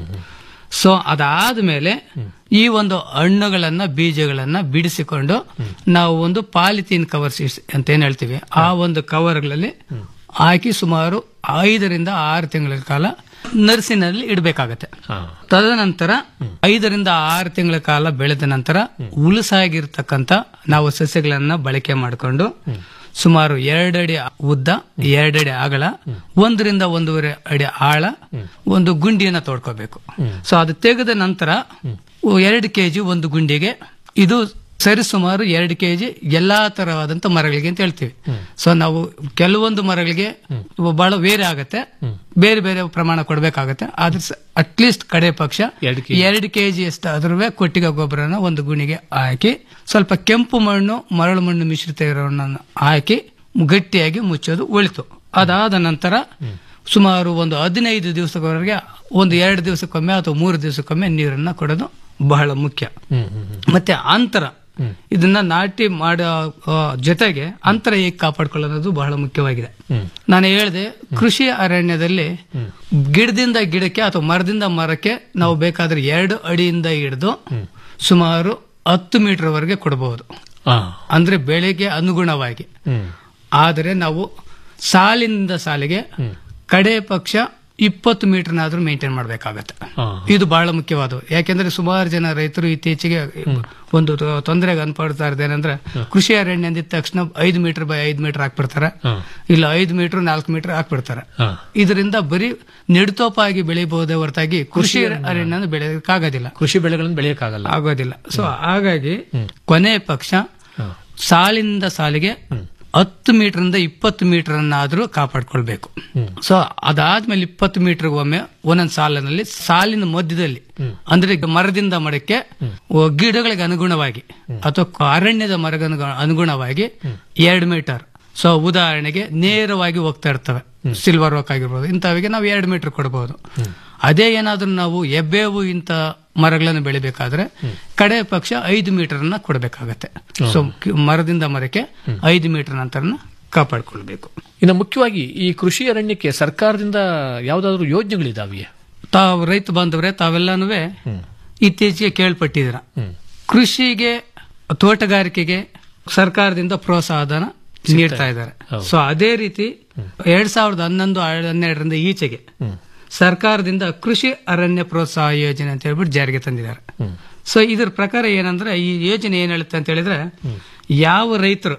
ಸೊ ಅದಾದ್ಮೇಲೆ ಈ ಒಂದು ಹಣ್ಣುಗಳನ್ನ ಬೀಜಗಳನ್ನ ಬಿಡಿಸಿಕೊಂಡು ನಾವು ಒಂದು ಪಾಲಿಥೀನ್ ಕವರ್ ಅಂತ ಏನ್ ಹೇಳ್ತೀವಿ ಆ ಒಂದು ಕವರ್ಗಳಲ್ಲಿ ಹಾಕಿ ಸುಮಾರು ಐದರಿಂದ ಆರು ತಿಂಗಳ ಕಾಲ ನರ್ಸಿನಲ್ಲಿ ಇಡಬೇಕಾಗತ್ತೆ ತದನಂತರ ಐದರಿಂದ ಆರು ತಿಂಗಳ ಕಾಲ ಬೆಳೆದ ನಂತರ ಉಲಸಾಗಿರ್ತಕ್ಕಂಥ ನಾವು ಸಸ್ಯಗಳನ್ನ ಬಳಕೆ ಮಾಡಿಕೊಂಡು ಸುಮಾರು ಎರಡಡಿ ಉದ್ದ ಎರಡಡಿ ಅಗಲ ಒಂದರಿಂದ ಒಂದೂವರೆ ಅಡಿ ಆಳ ಒಂದು ಗುಂಡಿಯನ್ನ ತೋಡ್ಕೋಬೇಕು ಸೊ ಅದು ತೆಗೆದ ನಂತರ ಎರಡು ಕೆಜಿ ಒಂದು ಗುಂಡಿಗೆ ಇದು ಸರಿ ಸುಮಾರು ಎರಡು ಕೆಜಿ ಎಲ್ಲಾ ತರವಾದಂತ ಮರಗಳಿಗೆ ಅಂತ ಹೇಳ್ತೀವಿ ಸೊ ನಾವು ಕೆಲವೊಂದು ಮರಗಳಿಗೆ ಬಹಳ ಬೇರೆ ಆಗತ್ತೆ ಬೇರೆ ಬೇರೆ ಪ್ರಮಾಣ ಕೊಡ್ಬೇಕಾಗತ್ತೆ ಆದ್ರೆ ಅಟ್ಲೀಸ್ಟ್ ಕಡೆ ಪಕ್ಷ ಎರಡು ಕೆಜಿ ಅಷ್ಟು ಅದ್ರ ಕೊಟ್ಟಿಗೆ ಗೊಬ್ಬರನ ಒಂದು ಗುಣಿಗೆ ಹಾಕಿ ಸ್ವಲ್ಪ ಕೆಂಪು ಮಣ್ಣು ಮರಳು ಮಣ್ಣು ಮಿಶ್ರಿತ ಇರೋಣನ್ನು ಹಾಕಿ ಗಟ್ಟಿಯಾಗಿ ಮುಚ್ಚೋದು ಒಳಿತು ಅದಾದ ನಂತರ ಸುಮಾರು ಒಂದು ಹದಿನೈದು ದಿವಸದವರೆಗೆ ಒಂದು ಎರಡು ದಿವಸಕ್ಕೊಮ್ಮೆ ಅಥವಾ ಮೂರು ದಿವಸಕ್ಕೊಮ್ಮೆ ನೀರನ್ನ ಕೊಡೋದು ಬಹಳ ಮುಖ್ಯ ಮತ್ತೆ ಅಂತರ ಇದನ್ನ ನಾಟಿ ಮಾಡೋ ಆ, ಜೊತೆಗೆ ಅಂತರ ಹೇಗೆ ಕಾಪಾಡ್ಕೊಳ್ಳೋದು ಬಹಳ ಮುಖ್ಯವಾಗಿದೆ ನಾನು ಹೇಳಿದೆ ಕೃಷಿ ಅರಣ್ಯದಲ್ಲಿ ಗಿಡದಿಂದ ಗಿಡಕ್ಕೆ ಅಥವಾ ಮರದಿಂದ ಮರಕ್ಕೆ ನಾವು ಬೇಕಾದ್ರೆ ಎರಡು ಅಡಿಯಿಂದ ಹಿಡಿದು ಸುಮಾರು ಹತ್ತು ಮೀಟರ್ ವರೆಗೆ ಕೊಡಬಹುದು ಅಂದ್ರೆ ಬೆಳೆಗೆ ಅನುಗುಣವಾಗಿ ಆದರೆ ನಾವು ಸಾಲಿನಿಂದ ಸಾಲಿಗೆ ಕಡೆ ಪಕ್ಷ ಇಪ್ಪತ್ತು ಮೀಟರ್ನಾದ್ರೂ ಮೇಂಟೈನ್ ಮಾಡಬೇಕಾಗತ್ತೆ ಇದು ಬಹಳ ಮುಖ್ಯವಾದವು ಯಾಕೆಂದ್ರೆ ಸುಮಾರು ಜನ ರೈತರು ಇತ್ತೀಚೆಗೆ ಒಂದು ತೊ- ತೊಂದರೆಗೆ ಅನ್ಪಡ್ತಾ ಇರೋದೇನಂದ್ರೆ ಕೃಷಿ ಅರಣ್ಯ ಅಂದಿದ ತಕ್ಷಣ ಐದು ಮೀಟರ್ ಬೈ ಐದು ಮೀಟರ್ ಹಾಕ್ಬಿಡ್ತಾರೆ ಇಲ್ಲ ಐದು ಮೀಟರ್ ನಾಲ್ಕು ಮೀಟರ್ ಹಾಕ್ಬಿಡ್ತಾರೆ ಇದರಿಂದ ಬರೀ ನೆಡುತೋಪಾಗಿ ಬೆಳಿಬಹುದೇ ಹೊರತಾಗಿ ಕೃಷಿ ಅರಣ್ಯ ಬೆಳೆಯೋಕ್ಕಾಗೋದಿಲ್ಲ ಕೃಷಿ ಬೆಳೆಗಳನ್ನು ಬೆಳೆಯಕ್ಕಾಗಲ್ಲ ಆಗೋದಿಲ್ಲ ಸೊ ಹಾಗಾಗಿ ಕೊನೆ ಪಕ್ಷ ಸಾಲಿನಿಂದ ಸಾಲಿಗೆ ಹತ್ತು ಮೀಟರ್ ಇಪ್ಪತ್ತು ಮೀಟರ್ ಅನ್ನಾದ್ರೂ ಕಾಪಾಡ್ಕೊಳ್ಬೇಕು ಸೊ ಅದಾದ್ಮೇಲೆ ಇಪ್ಪತ್ತು ಮೀಟರ್ ಒಮ್ಮೆ ಒಂದೊಂದು ಸಾಲಿನಲ್ಲಿ ಸಾಲಿನ ಮಧ್ಯದಲ್ಲಿ ಅಂದ್ರೆ ಈಗ ಮರದಿಂದ ಮರಕ್ಕೆ ಓ, ಗಿಡಗಳಿಗೆ ಅನುಗುಣವಾಗಿ ಅಥವಾ ಅರಣ್ಯದ ಮರಗ ಅನುಗುಣವಾಗಿ ಎರಡು ಮೀಟರ್ ಸೊ ಉದಾಹರಣೆಗೆ ನೇರವಾಗಿ ಹೋಗ್ತಾ ಇರ್ತವೆ ಸಿಲ್ವರ್ ವರ್ಕ್ ಆಗಿರ್ಬೋದು ಇಂಥವಿಗೆ ನಾವು ಎರಡು ಮೀಟರ್ ಕೊಡಬಹುದು ಅದೇ ಏನಾದ್ರೂ ನಾವು ಎಬ್ಬೇವು ಇಂಥ ಮರಗಳನ್ನು ಬೆಳಿಬೇಕಾದ್ರೆ ಕಡೆ ಪಕ್ಷ ಐದು ಮೀಟರ್ ಅನ್ನ ಕೊಡಬೇಕಾಗತ್ತೆ ಸೊ ಕಿ- ಮರದಿಂದ ಮರಕ್ಕೆ ಐದು ಮೀಟರ್ ಅಂತರನ ಕಾಪಾಡ್ಕೊಳ್ಬೇಕು ಇನ್ನು ಮುಖ್ಯವಾಗಿ ಈ ಕೃಷಿ ಅರಣ್ಯಕ್ಕೆ ಸರ್ಕಾರದಿಂದ ಯಾವ್ದಾದ್ರು ಯೋಜನೆಗಳಿದಾವೆ ತಾವು ರೈತ ಬಾಂಧವರೇ ತಾವೆಲ್ಲಾನು ಇತ್ತೀಚೆಗೆ ಕೇಳ್ಪಟ್ಟಿದ್ದೀರ ಕೃಷಿಗೆ ತೋಟಗಾರಿಕೆಗೆ ಸರ್ಕಾರದಿಂದ ಪ್ರೋತ್ಸಾಹಧನ ನೀಡ್ತಾ ಇದ್ದಾರೆ ಸೊ ಅದೇ ರೀತಿ ಎರಡ್ ಸಾವಿರದ ಹನ್ನೊಂದು ಹನ್ನೆರಡರಿಂದ ಈಚೆಗೆ ಸರ್ಕಾರದಿಂದ ಕೃಷಿ ಅರಣ್ಯ ಪ್ರೋತ್ಸಾಹ ಯೋಜನೆ ಅಂತ ಹೇಳ್ಬಿಟ್ಟು ಜಾರಿಗೆ ತಂದಿದ್ದಾರೆ ಸೊ ಇದ್ರ ಪ್ರಕಾರ ಏನಂದ್ರೆ ಈ ಯೋಜನೆ ಏನ್ ಹೇಳುತ್ತೆ ಅಂತ ಹೇಳಿದ್ರೆ ಯಾವ ರೈತರು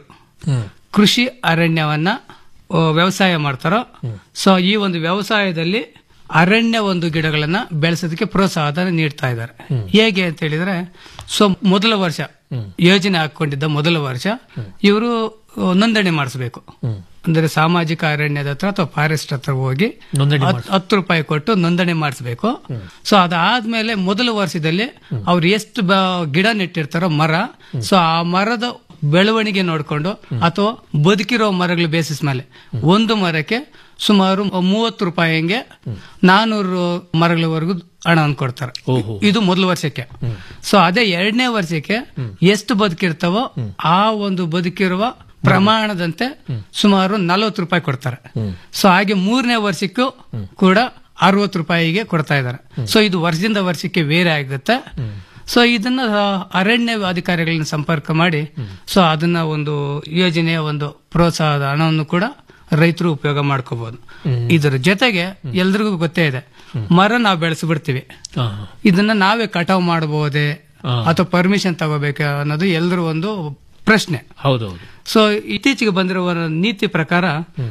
ಕೃಷಿ ಅರಣ್ಯವನ್ನ ಆ, ವ್ಯವಸಾಯ ಮಾಡ್ತಾರೋ ಸೊ ಈ ಒಂದು ವ್ಯವಸಾಯದಲ್ಲಿ ಅರಣ್ಯ ಒಂದು ಗಿಡಗಳನ್ನ ಬೆಳೆಸೋದಕ್ಕೆ ಪ್ರೋತ್ಸಾಹಧನ ನೀಡ್ತಾ ಇದ್ದಾರೆ ಹೇಗೆ ಅಂತ ಹೇಳಿದ್ರೆ ಸೊ ಮೊದಲ ವರ್ಷ ಯೋಜನೆ ಹಾಕೊಂಡಿದ್ದ ಮೊದಲ ವರ್ಷ ಇವರು ನೋಂದಣಿ ಮಾಡಿಸಬೇಕು ಅಂದ್ರೆ ಸಾಮಾಜಿಕ ಅರಣ್ಯದ ಹತ್ರ ಅಥವಾ ಫಾರೆಸ್ಟ್ ಹತ್ರ ಹೋಗಿ ನೋಂದಣಿ ಹತ್- ಹತ್ತು ರೂಪಾಯಿ ಕೊಟ್ಟು ನೋಂದಣಿ ಮಾಡಿಸ್ಬೇಕು ಸೊ ಅದಾದ್ಮೇಲೆ ಮೊದಲ ವರ್ಷದಲ್ಲಿ ಅವ್ರು ಎಷ್ಟು ಬ- ಗಿಡ ನೆಟ್ಟಿರ್ತಾರೋ ಮರ ಸೊ ಆ ಮರದ ಬೆಳವಣಿಗೆ ನೋಡ್ಕೊಂಡು ಅಥವಾ ಬದುಕಿರೋ ಮರಗಳ ಬೇಸಿಸ್ ಮೇಲೆ ಒಂದು ಮರಕ್ಕೆ ಸುಮಾರು ಮೂವತ್ತು ರೂಪಾಯಿ ಹಂಗೆ ನಾನೂರು ಮರಗಳವರೆಗೂ ಹಣವನ್ನು ಕೊಡ್ತಾರೆ ಇದು ಮೊದಲ ವರ್ಷಕ್ಕೆ ಸೊ ಅದೇ ಎರಡನೇ ವರ್ಷಕ್ಕೆ ಎಷ್ಟು ಬದುಕಿರ್ತಾವೋ ಆ ಒಂದು ಬದುಕಿರುವ ಪ್ರಮಾಣದಂತೆ ಸುಮಾರು ನಲವತ್ತು ರೂಪಾಯಿ ಕೊಡ್ತಾರೆ ಸೊ ಹಾಗೆ ಮೂರನೇ ವರ್ಷಕ್ಕೂ ಕೂಡ ಅರವತ್ತು ರೂಪಾಯಿಗೆ ಕೊಡ್ತಾ ಇದ್ದಾರೆ ಸೊ ಇದು ವರ್ಷದಿಂದ ವರ್ಷಕ್ಕೆ ಬೇರೆ ಆಗುತ್ತೆ ಸೊ ಇದನ್ನ ಅರಣ್ಯ ಅಧಿಕಾರಿಗಳನ್ನ ಸಂಪರ್ಕ ಮಾಡಿ ಸೊ ಅದನ್ನ ಒಂದು ಯೋಜನೆಯ ಒಂದು ಪ್ರೋತ್ಸಾಹದ ಹಣವನ್ನು ಕೂಡ ರೈತರು ಉಪಯೋಗ ಮಾಡ್ಕೋಬಹುದು ಇದರ ಜೊತೆಗೆ ಎಲ್ರಿಗೂ ಗೊತ್ತೇ ಇದೆ ಮರ ನಾವು ಬೆಳೆಸ್ಬಿಡ್ತೀವಿ ಇದನ್ನ ನಾವೇ ಕಟಾವ್ ಮಾಡಬಹುದೇ ಅಥವಾ ಪರ್ಮಿಷನ್ ತಗೋಬೇಕಾ ಅನ್ನೋದು ಎಲ್ಲರೂ ಒಂದು ಪ್ರಶ್ನೆ ಹೌದೌದು ಸೊ ಇತ್ತೀಚೆಗೆ ಬಂದಿರುವ ನೀತಿ ಪ್ರಕಾರ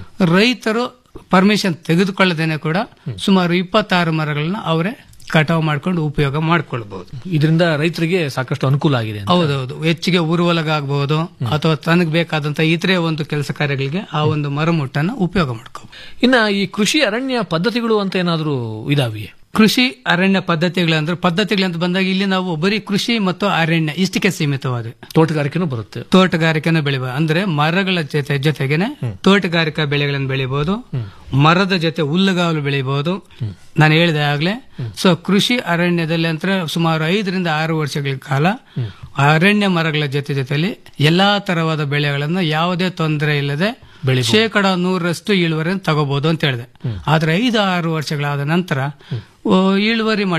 ರೈತರು ಪರ್ಮಿಷನ್ ತೆಗೆದುಕೊಳ್ಳದೇನೆ ಕೂಡ ಸುಮಾರು ಇಪ್ಪತ್ತಾರು ಮರಗಳನ್ನ ಅವರೇ ಕಟಾವು ಮಾಡ್ಕೊಂಡು ಉಪಯೋಗ ಮಾಡ್ಕೊಳ್ಬಹುದು ಇದರಿಂದ ರೈತರಿಗೆ ಸಾಕಷ್ಟು ಅನುಕೂಲ ಆಗಿದೆ ಅಂತ. ಹೌದೌದು ಹೆಚ್ಚಿಗೆ ಉರುವಲಗಾಗಬಹುದು ಅಥವಾ ತನಗೆ ಬೇಕಾದಂತ ಇತರೆ ಒಂದು ಕೆಲಸ ಕಾರ್ಯಗಳಿಗೆ ಆ ಒಂದು ಮರಮುಟ್ಟನ್ನ ಉಪಯೋಗ ಮಾಡ್ಕೋಬಹುದು ಇನ್ನ ಈ ಕೃಷಿ ಅರಣ್ಯ ಪದ್ಧತಿಗಳು ಅಂತ ಏನಾದ್ರು ಇದಾವೆ ಕೃಷಿ ಅರಣ್ಯ ಪದ್ಧತಿಗಳಂದ್ರೆ ಪದ್ಧತಿಗಳಂತ ಬಂದಾಗ ಇಲ್ಲಿ ನಾವು ಬರೀ ಕೃಷಿ ಮತ್ತು ಅರಣ್ಯ ಇಷ್ಟಕ್ಕೆ ಸೀಮಿತವಾದ ತೋಟಗಾರಿಕೆನೂ ಬರುತ್ತೆ ತೋಟಗಾರಿಕೆನೂ ಬೆಳಿಬಹುದು ಅಂದ್ರೆ ಮರಗಳ ಜೊತೆ ಜೊತೆಗೇನೆ ತೋಟಗಾರಿಕಾ ಬೆಳೆಗಳನ್ನು ಬೆಳಿಬಹುದು ಮರದ ಜೊತೆ ಹುಲ್ಲುಗಾವಲು ಬೆಳಿಬಹುದು ನಾನು ಹೇಳಿದೆ ಆಗ್ಲೇ ಸೊ ಕೃಷಿ ಅರಣ್ಯದಲ್ಲಿ ಅಂತ ಸುಮಾರು ಐದರಿಂದ ಆರು ವರ್ಷಗಳ ಕಾಲ ಅರಣ್ಯ ಮರಗಳ ಜೊತೆ ಜೊತೆಲಿ ಎಲ್ಲಾ ತರವಾದ ಬೆಳೆಗಳನ್ನ ಯಾವುದೇ ತೊಂದರೆ ಇಲ್ಲದೆ ಶೇಕಡ ನೂರರಷ್ಟು ಇಳುವರಿಯನ್ನು ತಗೋಬಹುದು ಅಂತ ಹೇಳಿದೆ ಆದ್ರೆ ಐದು ಆರು ವರ್ಷಗಳಾದ ನಂತರ ಓ, ಇಳುವರಿ ಮಟ್ಟ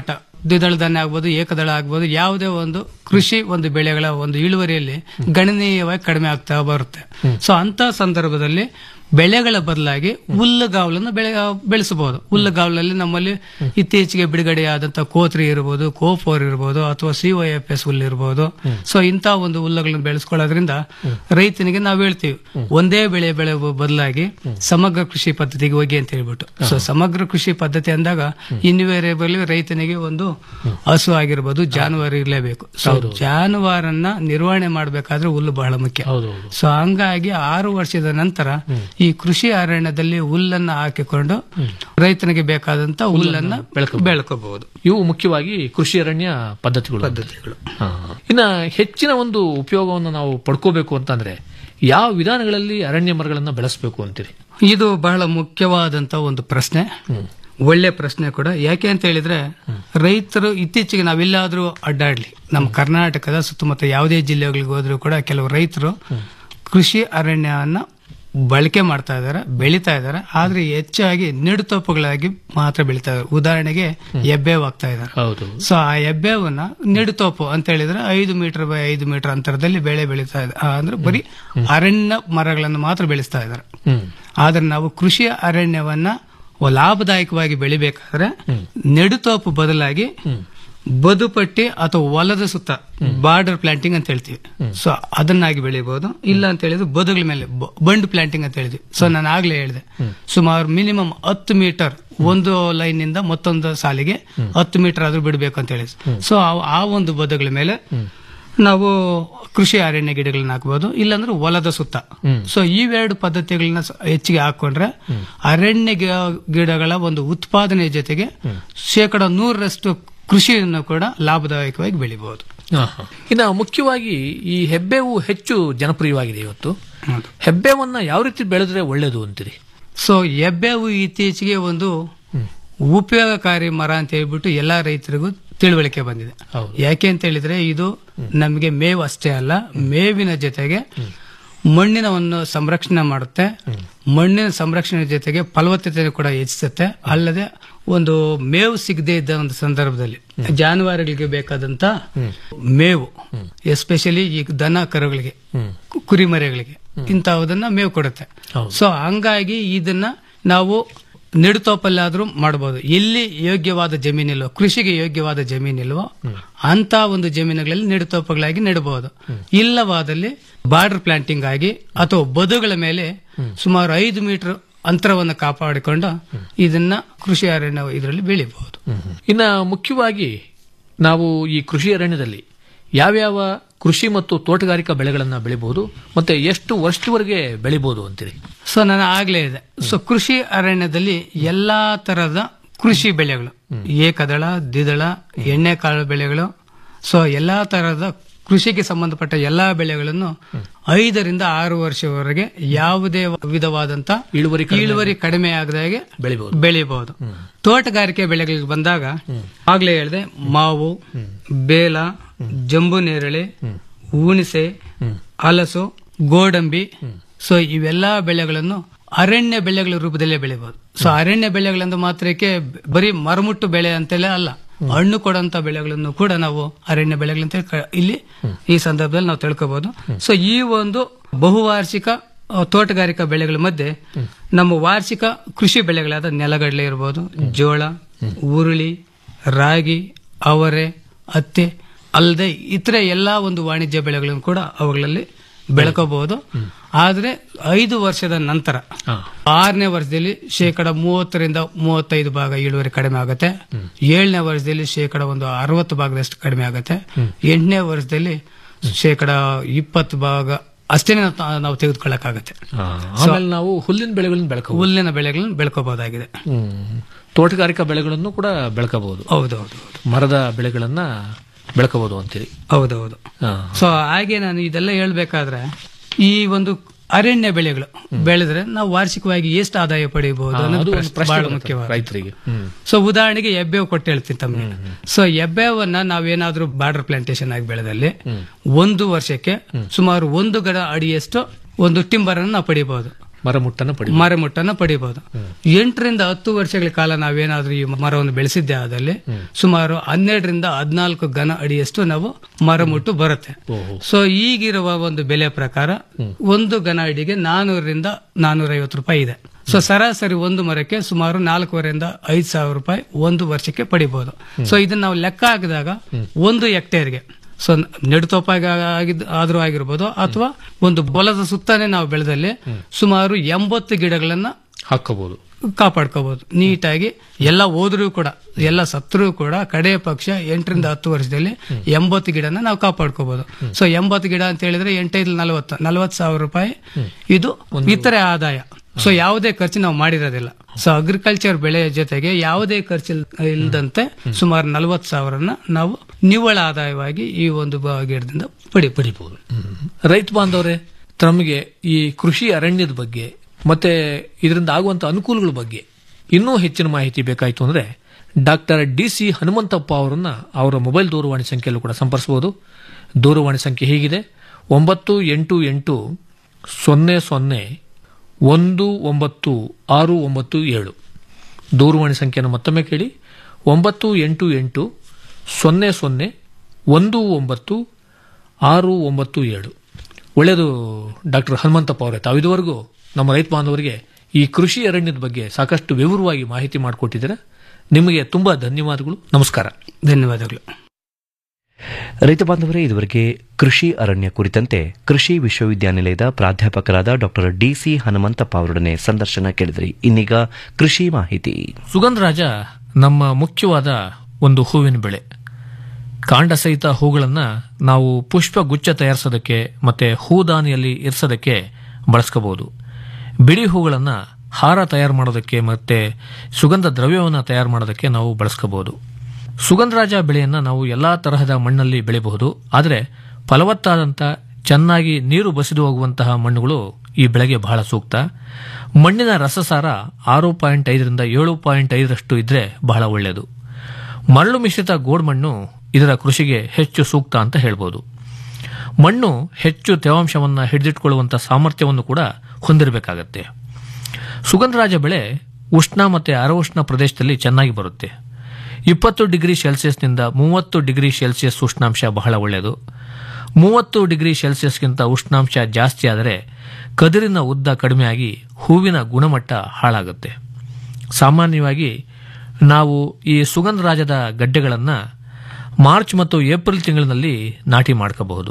ದ್ವಿದಳ ಧಾನ್ಯ ಆಗ್ಬೋದು ಏಕದಳ ಆಗ್ಬೋದು ಯಾವುದೇ ಒಂದು ಕೃಷಿ ಒಂದು ಬೆಳೆಗಳ ಒಂದು ಇಳುವರಿಯಲ್ಲಿ ಗಣನೀಯವಾಗಿ ಕಡಿಮೆ ಆಗ್ತಾ ಬರುತ್ತೆ ಸೊ ಅಂತ ಸಂದರ್ಭದಲ್ಲಿ ಬೆಳೆಗಳ ಬದಲಾಗಿ ಹುಲ್ಲುಗಾವಲನ್ನು ಬೆಳೆ ಬೆಳೆಸಬಹುದು ಹುಲ್ಲುಗಾವಲಲ್ಲಿ ನಮ್ಮಲ್ಲಿ ಇತ್ತೀಚೆಗೆ ಬಿಡುಗಡೆಯಾದಂತಹ ಕೋತ್ರಿ ಇರಬಹುದು ಕೋಫೋರ್ ಇರಬಹುದು ಅಥವಾ ಸಿ ಒ ಎಫ್ ಎಸ್ ಹುಲ್ಲು ಇರಬಹುದು ಸೊ ಇಂತಹ ಒಂದು ಹುಲ್ಲುಗಳನ್ನು ಬೆಳೆಸ್ಕೊಳ್ಳೋದ್ರಿಂದ ರೈತನಿಗೆ ನಾವು ಹೇಳ್ತೀವಿ ಒಂದೇ ಬೆಳೆ ಬೆಳೆ ಬದಲಾಗಿ ಸಮಗ್ರ ಕೃಷಿ ಪದ್ಧತಿಗೆ ಹೋಗಿ ಅಂತ ಹೇಳ್ಬಿಟ್ಟು ಸೊ ಸಮಗ್ರ ಕೃಷಿ ಪದ್ಧತಿ ಅಂದಾಗ ಇನ್ವೇರಿಯಬಲ್ ರೈತನಿಗೆ ಒಂದು ಹಸು ಆಗಿರ್ಬೋದು ಜಾನುವಾರು ಇರಲೇಬೇಕು ಸೊ ಜಾನುವಾರನ್ನ ನಿರ್ವಹಣೆ ಮಾಡಬೇಕಾದ್ರೆ ಹುಲ್ಲು ಬಹಳ ಮುಖ್ಯ ಸೊ ಹಂಗಾಗಿ ಆರು ವರ್ಷದ ನಂತರ ಈ ಕೃಷಿ ಅರಣ್ಯದಲ್ಲಿ ಹುಲ್ಲನ್ನ ಹಾಕಿಕೊಂಡು ರೈತನಿಗೆ ಬೇಕಾದಂತ ಹುಲ್ಲನ್ನ ಬೆಳ್ಕೋಬಹುದು ಇವು ಮುಖ್ಯವಾಗಿ ಕೃಷಿ ಅರಣ್ಯ ಪದ್ಧತಿಗಳು ಪದ್ಧತಿಗಳು ಹಾ. ಇನ್ನ ಹೆಚ್ಚಿನ ಒಂದು ಉಪಯೋಗವನ್ನು ನಾವು ಪಡ್ಕೋಬೇಕು ಅಂತಂದ್ರೆ ಯಾವ ವಿಧಾನಗಳಲ್ಲಿ ಅರಣ್ಯ ಮರಗಳನ್ನ ಬೆಳೆಸಬೇಕು ಅಂತೀರಿ ಇದು ಬಹಳ ಮುಖ್ಯವಾದಂತ ಒಂದು ಪ್ರಶ್ನೆ ಒಳ್ಳೆ ಪ್ರಶ್ನೆ ಕೂಡ ಯಾಕೆ ಅಂತ ಹೇಳಿದ್ರೆ ರೈತರು ಇತ್ತೀಚೆಗೆ ನಾವೆಲ್ಲಾದ್ರೂ ಅಡ್ಡಾಡ್ಲಿ ನಮ್ಮ ಕರ್ನಾಟಕದ ಸುತ್ತಮುತ್ತ ಯಾವುದೇ ಜಿಲ್ಲೆಗಳಿಗೆ ಹೋದ್ರೂ ಕೂಡ ಕೆಲವು ರೈತರು ಕೃಷಿ ಅರಣ್ಯವನ್ನ ಬಳಕೆ ಮಾಡ್ತಾ ಇದ್ದಾರೆ ಬೆಳೀತಾ ಇದ್ದಾರೆ ಆದ್ರೆ ಹೆಚ್ಚಾಗಿ ನೆಡುತೋಪುಗಳಾಗಿ ಮಾತ್ರ ಬೆಳೀತಾ ಇದ್ದಾರೆ ಉದಾಹರಣೆಗೆ ಎಬ್ಬೇವು ಆಗ್ತಾ ಇದ್ದಾರೆ ಹೌದು ಸೊ ಆ ಎಬ್ಬೇವನ್ನ ನೆಡುತೋಪು ಅಂತ ಹೇಳಿದ್ರೆ ಐದು ಮೀಟರ್ ಬೈ ಐದು ಮೀಟರ್ ಅಂತರದಲ್ಲಿ ಬೆಳೆ ಬೆಳೀತಾ ಇದೆ ಆ, ಅಂದ್ರೆ ಬರೀ ಅರಣ್ಯ ಮರಗಳನ್ನು ಮಾತ್ರ ಬೆಳೆಸ್ತಾ ಇದ್ದಾರೆ ಆದ್ರೆ ನಾವು ಕೃಷಿ ಅರಣ್ಯವನ್ನ ಲಾಭದಾಯಕವಾಗಿ ಬೆಳಿಬೇಕಾದ್ರೆ ನೆಡುತೋಪು ಬದಲಾಗಿ ಬದುಪಟ್ಟಿ ಅಥವಾ ಹೊಲದ ಸುತ್ತ ಬಾರ್ಡರ್ ಪ್ಲಾಂಟಿಂಗ್ ಅಂತ ಹೇಳ್ತೀವಿ ಸೊ ಅದನ್ನಾಗಿ ಬೆಳಿಬಹುದು ಇಲ್ಲ ಅಂತ ಹೇಳಿದ್ರೆ ಬದುಗಳ ಮೇಲೆ ಬ- ಬಂಡ್ ಪ್ಲಾಂಟಿಂಗ್ ಅಂತ ಹೇಳಿದ್ವಿ ಸೊ ನಾನು ಆಗ್ಲೇ ಹೇಳಿದೆ ಸುಮಾರು ಮಿನಿಮಮ್ ಹತ್ತು ಮೀಟರ್ ಒಂದು ಲೈನ್ ನಿಂದ ಮತ್ತೊಂದು ಸಾಲಿಗೆ ಹತ್ತು ಮೀಟರ್ ಆದ್ರೂ ಬಿಡಬೇಕು ಅಂತ ಹೇಳಿ ಸೊ ಆ ಒಂದು ಬದುಗಳ ಮೇಲೆ ನಾವು ಕೃಷಿ ಅರಣ್ಯ ಗಿಡಗಳನ್ನ ಹಾಕಬಹುದು ಇಲ್ಲಾಂದ್ರೆ ಹೊಲದ ಸುತ್ತ ಸೊ ಇವೆರಡು ಪದ್ಧತಿಗಳನ್ನ ಸ- ಹೆಚ್ಚಿಗೆ ಹಾಕೊಂಡ್ರೆ ಅರಣ್ಯ ಗಿ- ಗಿಡಗಳ ಒಂದು ಉತ್ಪಾದನೆ ಜೊತೆಗೆ ಶೇಕಡ ನೂರರಷ್ಟು ಕೃಷಿಯನ್ನು ಕೂಡ ಲಾಭದಾಯಕವಾಗಿ ಬೆಳಿಬಹುದು ಆಹಾ. ಇನ್ನ ಮುಖ್ಯವಾಗಿ ಈ ಹೆಬ್ಬೇವು ಹೆಚ್ಚು ಜನಪ್ರಿಯವಾಗಿದೆ ಇವತ್ತು ಹೆಬ್ಬೇವನ್ನ ಯಾವ ರೀತಿ ಬೆಳೆದ್ರೆ ಒಳ್ಳೇದು ಅಂತೀರಿ ಸೊ ಎಬ್ಬೇವು ಇತ್ತೀಚೆಗೆ ಒಂದು ಉಪಯೋಗಕಾರಿ ಮರ ಅಂತ ಹೇಳ್ಬಿಟ್ಟು ಎಲ್ಲಾ ರೈತರಿಗೂ ತಿಳುವಳಿಕೆ ಬಂದಿದೆ ಯಾಕೆ ಅಂತ ಹೇಳಿದ್ರೆ ಇದು ನಮಗೆ ಮೇವು ಅಷ್ಟೇ ಅಲ್ಲ ಮೇವಿನ ಜೊತೆಗೆ ಮಣ್ಣಿನ ಒಂದು ಸಂರಕ್ಷಣೆ ಮಾಡುತ್ತೆ ಮಣ್ಣಿನ ಸಂರಕ್ಷಣೆ ಜೊತೆಗೆ ಫಲವತ್ತತೆ ಕೂಡ ಹೆಚ್ಚಿಸುತ್ತೆ ಅಲ್ಲದೆ ಒಂದು ಮೇವು ಸಿಗದೆ ಇದ್ದ ಒಂದು ಸಂದರ್ಭದಲ್ಲಿ ಜಾನುವಾರುಗಳಿಗೆ ಬೇಕಾದಂತ ಮೇವು ಎಸ್ಪೆಷಲಿ ಈ ದನ ಕರುಗಳಿಗೆ ಕುರಿಮರಿಗಳಿಗೆ ಇಂತಹದನ್ನ ಮೇವು ಕೊಡುತ್ತೆ ಸೊ ಹಂಗಾಗಿ ಇದನ್ನ ನಾವು ನೆಡುತೋಪಲ್ಲಾದ್ರೂ ಮಾಡಬಹುದು ಎಲ್ಲಿ ಯೋಗ್ಯವಾದ ಜಮೀನಿಲ್ವೋ ಕೃಷಿಗೆ ಯೋಗ್ಯವಾದ ಜಮೀನಿಲ್ವೋ ಅಂತ ಒಂದು ಜಮೀನುಗಳಲ್ಲಿ ನೆಡುತೋಪಗಳಾಗಿ ನೆಡಬಹುದು ಇಲ್ಲವಾದಲ್ಲಿ ಬಾರ್ಡರ್ ಪ್ಲಾಂಟಿಂಗ್ ಆಗಿ ಅಥವಾ ಬದುಗಳ ಮೇಲೆ ಸುಮಾರು ಐದು ಮೀಟರ್ ಅಂತರವನ್ನು ಕಾಪಾಡಿಕೊಂಡು ಇದನ್ನ ಕೃಷಿ ಅರಣ್ಯ ಇದರಲ್ಲಿ ಬೆಳಿಬಹುದು ಇನ್ನ ಮುಖ್ಯವಾಗಿ ನಾವು ಈ ಕೃಷಿ ಅರಣ್ಯದಲ್ಲಿ ಯಾವ್ಯಾವ ಕೃಷಿ ಮತ್ತು ತೋಟಗಾರಿಕಾ ಬೆಳೆಗಳನ್ನ ಬೆಳಿಬಹುದು ಮತ್ತೆ ಎಷ್ಟು ವರ್ಷದವರೆಗೆ ಬೆಳಿಬಹುದು ಅಂತೀರಿ ಸೊ ನಾನು ಆಗ್ಲೇ ಇದೆ ಸೊ ಕೃಷಿ ಅರಣ್ಯದಲ್ಲಿ ಎಲ್ಲಾ ತರದ ಕೃಷಿ ಬೆಳೆಗಳು ಏಕದಳ ದ್ವಿದಳ ಎಣ್ಣೆಕಾಳು ಬೆಳೆಗಳು ಸೊ ಎಲ್ಲಾ ತರಹದ ಕೃಷಿಗೆ ಸಂಬಂಧಪಟ್ಟ ಎಲ್ಲಾ ಬೆಳೆಗಳನ್ನು ಐದರಿಂದ ಆರು ವರ್ಷವರೆಗೆ ಯಾವುದೇ ವಿಧವಾದಂತ ಇಳುವರಿ ಇಳುವರಿ ಕಡಿಮೆ ಆಗದಾಗೆ ಬೆಳಿಬಹುದು ಬೆಳಿಬಹುದು ತೋಟಗಾರಿಕೆ ಬೆಳೆಗಳಿಗೆ ಬಂದಾಗ ಆಗ್ಲೇ ಹೇಳಿದೆ ಮಾವು ಬೇಲ ಜಂಬು ನೇರಳೆ ಹುಣಿಸೆ ಹಲಸು ಗೋಡಂಬಿ ಸೊ ಇವೆಲ್ಲಾ ಬೆಳೆಗಳನ್ನು ಅರಣ್ಯ ಬೆಳೆಗಳ ರೂಪದಲ್ಲೇ ಬೆಳಿಬಹುದು ಸೊ ಅರಣ್ಯ ಬೆಳೆಗಳಂದು ಮಾತ್ರಕ್ಕೆ ಬರೀ ಮರಮುಟ್ಟು ಬೆಳೆ ಅಂತೆಲ್ಲ ಅಲ್ಲ ಹಣ್ಣು ಕೊಡಂತ ಬೆಳೆಗಳನ್ನು ಕೂಡ ನಾವು ಅರಣ್ಯ ಬೆಳೆಗಳಂತ ಕ- ಇಲ್ಲಿ ಈ ಸಂದರ್ಭದಲ್ಲಿ ನಾವು ತಿಳ್ಕೋಬಹುದು ಸೊ ಈ ಒಂದು ಬಹುವಾರ್ಷಿಕ ಆ, ತೋಟಗಾರಿಕಾ ಬೆಳೆಗಳ ಮಧ್ಯೆ ನಮ್ಮ ವಾರ್ಷಿಕ ಕೃಷಿ ಬೆಳೆಗಳಾದ ನೆಲಗಡಲೆ ಇರಬಹುದು ಜೋಳ ಉರುಳಿ ರಾಗಿ ಅವರೆ ಹತ್ತಿ ಅಲ್ಲದೆ ಇತರೆ ಎಲ್ಲಾ ಒಂದು ವಾಣಿಜ್ಯ ಬೆಳೆಗಳನ್ನು ಕೂಡ ಅವುಗಳಲ್ಲಿ ಬೆಳಕಬಹುದು ಆದ್ರೆ ಐದು ವರ್ಷದ ನಂತರ ಆರನೇ ವರ್ಷದಲ್ಲಿ ಶೇಕಡ ಮೂವತ್ತರಿಂದ ಮೂವತ್ತೈದು ಭಾಗ ಇಳುವರಿ ಕಡಿಮೆ ಆಗುತ್ತೆ ಏಳನೇ ವರ್ಷದಲ್ಲಿ ಶೇಕಡ ಒಂದು ಅರವತ್ತು ಭಾಗದಷ್ಟು ಕಡಿಮೆ ಆಗುತ್ತೆ ಎಂಟನೇ ವರ್ಷದಲ್ಲಿ ಶೇಕಡ ಇಪ್ಪತ್ತು ಭಾಗ ಅಷ್ಟೇ ನಾವು ತೆಗೆದುಕೊಳ್ಳಕ್ಕಾಗತ್ತೆ ಆಮೇಲೆ ನಾವು ಹುಲ್ಲಿನ ಬೆಳೆಗಳನ್ನ ಬೆಳಕಬಹುದು ಹುಲ್ಲಿನ ಬೆಳೆಗಳನ್ನು ಬೆಳ್ಕೋಬಹುದಾಗಿದೆ ತೋಟಗಾರಿಕಾ ಬೆಳೆಗಳನ್ನು ಕೂಡ ಬೆಳಕಬಹುದು ಹೌದೌದು ಮರದ ಬೆಳೆಗಳನ್ನ ಬೆಳಕಬಹುದು ಅಂತೀರಿ ಹೌದೌದು ಸೊ ಹಾಗೆ ನಾನು ಇದೆಲ್ಲ ಹೇಳ್ಬೇಕಾದ್ರೆ ಈ ಒಂದು ಅರಣ್ಯ ಬೆಳೆಗಳು ಬೆಳೆದ್ರೆ ನಾವು ವಾರ್ಷಿಕವಾಗಿ ಎಷ್ಟು ಆದಾಯ ಪಡೆಯಬಹುದು ಹಾ, ಅನ್ನೋದು ಅದು ಒಂದು ಪ್ರಶ್ನೆ ಪ್ರಶ್ನೆ ಬಹಳ ಬರುತ್ತೆ ಮುಖ್ಯವಾದ ರೈತರಿಗೆ ಹ್ಮ್. ಸೊ ಉದಾಹರಣೆಗೆ ಎಬ್ಬೇವು ಕೊಟ್ಟು ಹೇಳ್ತೀನಿ ತಮಗೆ ಸೊ ಎಬ್ಬೇವನ್ನ ನಾವೇನಾದ್ರೂ ಬಾರ್ಡರ್ ಪ್ಲಾಂಟೇಶನ್ ಆಗಿ ಬೆಳೆದಲ್ಲಿ ಒಂದು ವರ್ಷಕ್ಕೆ ಸುಮಾರು ಒಂದು ಗಡ ಅಡಿಯಷ್ಟು ಒಂದು ಟಿಂಬರ್ ಅನ್ನು ನಾವು ಪಡಿಬಹುದು ಮರಮುಟ್ಟನ್ನು ಪಡಿ ಮರಮುಟ್ಟನ್ನು ಪಡಿಬಹುದು ಎಂಟರಿಂದ ಹತ್ತು ವರ್ಷಗಳ ಕಾಲ ನಾವೇನಾದ್ರೂ ಈ ಮರವನ್ನು ಬೆಳೆಸಿದ್ದೆ ಆದಲ್ಲಿ ಸುಮಾರು ಹನ್ನೆರಡರಿಂದ ಹದಿನಾಲ್ಕು ಘನ ಅಡಿಯಷ್ಟು ನಾವು ಮರಮುಟ್ಟು ಬರುತ್ತೆ ಸೊ ಈಗಿರುವ ಒಂದು ಬೆಲೆ ಪ್ರಕಾರ ಒಂದು ಘನ ಅಡಿಗೆ ನಾನೂರರಿಂದ ನಾನೂರ ಐವತ್ತು ರೂಪಾಯಿ ಇದೆ ಸೊ ಸರಾಸರಿ ಒಂದು ಮರಕ್ಕೆ ಸುಮಾರು ನಾಲ್ಕೂವರೆಯಿಂದ ಐದು ಸಾವಿರ ರೂಪಾಯಿ ಒಂದು ವರ್ಷಕ್ಕೆ ಪಡಿಬಹುದು ಸೊ ಇದನ್ನ ನಾವು ಲೆಕ್ಕ ಹಾಕಿದಾಗ ಒಂದು ಹೆಕ್ಟೇರ್ಗೆ ಸೊ ನೆಡುತೋಪಾಗಿ ಆಗಿದ್ ಆದ್ರೂ ಆಗಿರ್ಬೋದು ಅಥವಾ ಒಂದು ಹೊಲದ ಸುತ್ತಾನೆ ನಾವು ಬೆಳೆದಲ್ಲಿ ಸುಮಾರು ಎಂಬತ್ತು ಗಿಡಗಳನ್ನ ಹಾಕಬಹುದು ಕಾಪಾಡ್ಕೋಬಹುದು ನೀಟಾಗಿ ಎಲ್ಲ ಹೋದ್ರೂ ಕೂಡ ಎಲ್ಲ ಸತ್ರೂ ಕೂಡ ಕಡೆ ಪಕ್ಷ ಎಂಟರಿಂದ ಹತ್ತು ವರ್ಷದಲ್ಲಿ ಎಂಬತ್ತು ಗಿಡನ ನಾವು ಕಾಪಾಡ್ಕೋಬಹುದು ಸೊ ಎಂಬತ್ತು ಗಿಡ ಅಂತ ಹೇಳಿದ್ರೆ ಎಂಟೈದು ನಲವತ್ತು ನಲವತ್ತು ಸಾವಿರ ರೂಪಾಯಿ ಇದು ಇತರೆ ಆದಾಯ ಸೊ ಯಾವುದೇ ಖರ್ಚು ನಾವು ಮಾಡಿರೋದಿಲ್ಲ ಸೊ ಅಗ್ರಿಕಲ್ಚರ್ ಬೆಳೆಯ ಜೊತೆಗೆ ಯಾವುದೇ ಖರ್ಚು ಇಲ್- ಇಲ್ದಂತೆ ಸುಮಾರು ನಲವತ್ತು ಸಾವಿರನ ನಾವು ನಿವ್ವಳ ಆದಾಯವಾಗಿ ಈ ಒಂದು ಬ- ಗಿಡದಿಂದ ಪಡಿ ಪಡಿಬಹುದು ರೈತ ಬಾಂಧವರೇ ತಮಗೆ ಈ ಕೃಷಿ ಅರಣ್ಯದ ಬಗ್ಗೆ ಮತ್ತೆ ಇದರಿಂದ ಆಗುವಂತ ಅನುಕೂಲಗಳ ಬಗ್ಗೆ ಇನ್ನೂ ಹೆಚ್ಚಿನ ಮಾಹಿತಿ ಬೇಕಾಯಿತು ಅಂದ್ರೆ ಡಾಕ್ಟರ್ ಡಿ ಸಿ ಹನುಮಂತಪ್ಪ ಅವರನ್ನ ಅವರ ಮೊಬೈಲ್ ದೂರವಾಣಿ ಸಂಖ್ಯೆಯಲ್ಲೂ ಕೂಡ ಸಂಪರ್ಸಬಹುದು ದೂರವಾಣಿ ಸಂಖ್ಯೆ ಹೀಗಿದೆ ಒಂಬತ್ತು ಎಂಟು ಎಂಟು ಸೊನ್ನೆ ಸೊನ್ನೆ ಒಂದು ಒಂಬತ್ತು ಆರು ಒಂಬತ್ತು ಏಳು ದೂರವಾಣಿ ಸಂಖ್ಯೆಯನ್ನು ಮತ್ತೊಮ್ಮೆ ಕೇಳಿ ಒಂಬತ್ತು ಎಂಟು ಎಂಟು ಸೊನ್ನೆ ಸೊನ್ನೆ ಒಂದು ಒಂಬತ್ತು ಆರು ಒಂಬತ್ತು ಏಳು ಒಳ್ಳೆಯದು ಡಾಕ್ಟರ್ ಹನುಮಂತಪ್ಪ ಅವರೇ ತಾವು ಇದುವರೆಗೂ ನಮ್ಮ ರೈತ ಬಾಂಧವರಿಗೆ ಈ ಕೃಷಿ ಅರಣ್ಯದ ಬಗ್ಗೆ ಸಾಕಷ್ಟು ವಿವರವಾಗಿ ಮಾಹಿತಿ ಮಾಡಿಕೊಟ್ಟಿದ್ದೀರಾ ನಿಮಗೆ ತುಂಬಾ ಧನ್ಯವಾದಗಳು ನಮಸ್ಕಾರ ಧನ್ಯವಾದಗಳು ರೈತ ಬಾಂಧವರೇ ಇದುವರೆಗೆ ಕೃಷಿ ಅರಣ್ಯ ಕುರಿತಂತೆ ಕೃಷಿ ವಿಶ್ವವಿದ್ಯಾನಿಲಯದ ಪ್ರಾಧ್ಯಾಪಕರಾದ ಡಾಕ್ಟರ್ ಡಿಸಿ ಹನುಮಂತಪ್ಪ ಅವರೊಡನೆ ಸಂದರ್ಶನ ಕೇಳಿದ್ರಿ ಇನ್ನೀಗ ಕೃಷಿ ಮಾಹಿತಿ ಸುಗಂಧರಾಜ ನಮ್ಮ ಮುಖ್ಯವಾದ ಒಂದು ಹೂವಿನ ಬೆಳೆ ಕಾಂಡ ಸಹಿತ ಹೂಗಳನ್ನ ನಾವು ಪುಷ್ಪ ಗುಚ್ಛ ತಯಾರಿಸೋದಕ್ಕೆ ಮತ್ತೆ ಹೂದಾನಿಯಲ್ಲಿ ಇರಿಸೋದಕ್ಕೆ ಬಳಸ್ಕೋಬಹುದು ಬಿಡಿ ಹೂಗಳನ್ನ ಹಾರ ತಯಾರು ಮಾಡೋದಕ್ಕೆ ಮತ್ತೆ ಸುಗಂಧ ದ್ರವ್ಯವನ್ನು ತಯಾರು ಮಾಡೋದಕ್ಕೆ ನಾವು ಬಳಸ್ಕೋಬಹುದು ಸುಗಂಧರಾಜ ಬೆಳೆಯನ್ನ ನಾವು ಎಲ್ಲಾ ತರಹದ ಮಣ್ಣಲ್ಲಿ ಬೆಳೆಯಬಹುದು ಆದರೆ ಫಲವತ್ತಾದಂಥ ಚೆನ್ನಾಗಿ ನೀರು ಬಸಿದು ಹೋಗುವಂತಹ ಮಣ್ಣುಗಳು ಈ ಬೆಳೆಗೆ ಬಹಳ ಸೂಕ್ತ ಮಣ್ಣಿನ ರಸಸಾರ ಆರು ಪಾಯಿಂಟ್ ಐದರಿಂದ ಏಳು ಪಾಯಿಂಟ್ ಐದರಷ್ಟು ಇದ್ರೆ ಬಹಳ ಒಳ್ಳೆಯದು ಮರಳು ಮಿಶ್ರಿತ ಗೋಡ್ಮಣ್ಣು ಇದರ ಕೃಷಿಗೆ ಹೆಚ್ಚು ಸೂಕ್ತ ಅಂತ ಹೇಳ್ಬೋದು ಮಣ್ಣು ಹೆಚ್ಚು ತೇವಾಂಶವನ್ನು ಹಿಡಿದಿಟ್ಕೊಳ್ಳುವಂಥ ಸಾಮರ್ಥ್ಯವನ್ನು ಕೂಡ ಹೊಂದಿರಬೇಕಾಗತ್ತೆ ಸುಗಂಧರಾಜ ಬೆಳೆ ಉಷ್ಣ ಮತ್ತು ಅರವುಷ್ಣ ಪ್ರದೇಶದಲ್ಲಿ ಚೆನ್ನಾಗಿ ಬರುತ್ತೆ ಇಪ್ಪತ್ತು ಡಿಗ್ರಿ ಸೆಲ್ಸಿಯಸ್ನಿಂದ ಮೂವತ್ತು ಡಿಗ್ರಿ ಸೆಲ್ಸಿಯಸ್ ಉಷ್ಣಾಂಶ ಬಹಳ ಒಳ್ಳೆಯದು ಮೂವತ್ತು ಡಿಗ್ರಿ ಸೆಲ್ಸಿಯಸ್ಗಿಂತ ಉಷ್ಣಾಂಶ ಜಾಸ್ತಿ ಆದರೆ ಕದಿರಿನ ಉದ್ದ ಕಡಿಮೆಯಾಗಿ ಹೂವಿನ ಗುಣಮಟ್ಟ ಹಾಳಾಗುತ್ತೆ ಸಾಮಾನ್ಯವಾಗಿ ನಾವು ಈ ಸುಗಂಧರಾಜದ ಗಡ್ಡೆಗಳನ್ನು ಮಾರ್ಚ್ ಮತ್ತು ಏಪ್ರಿಲ್ ತಿಂಗಳಿನಲ್ಲಿ ನಾಟಿ ಮಾಡ್ಕೋಬಹುದು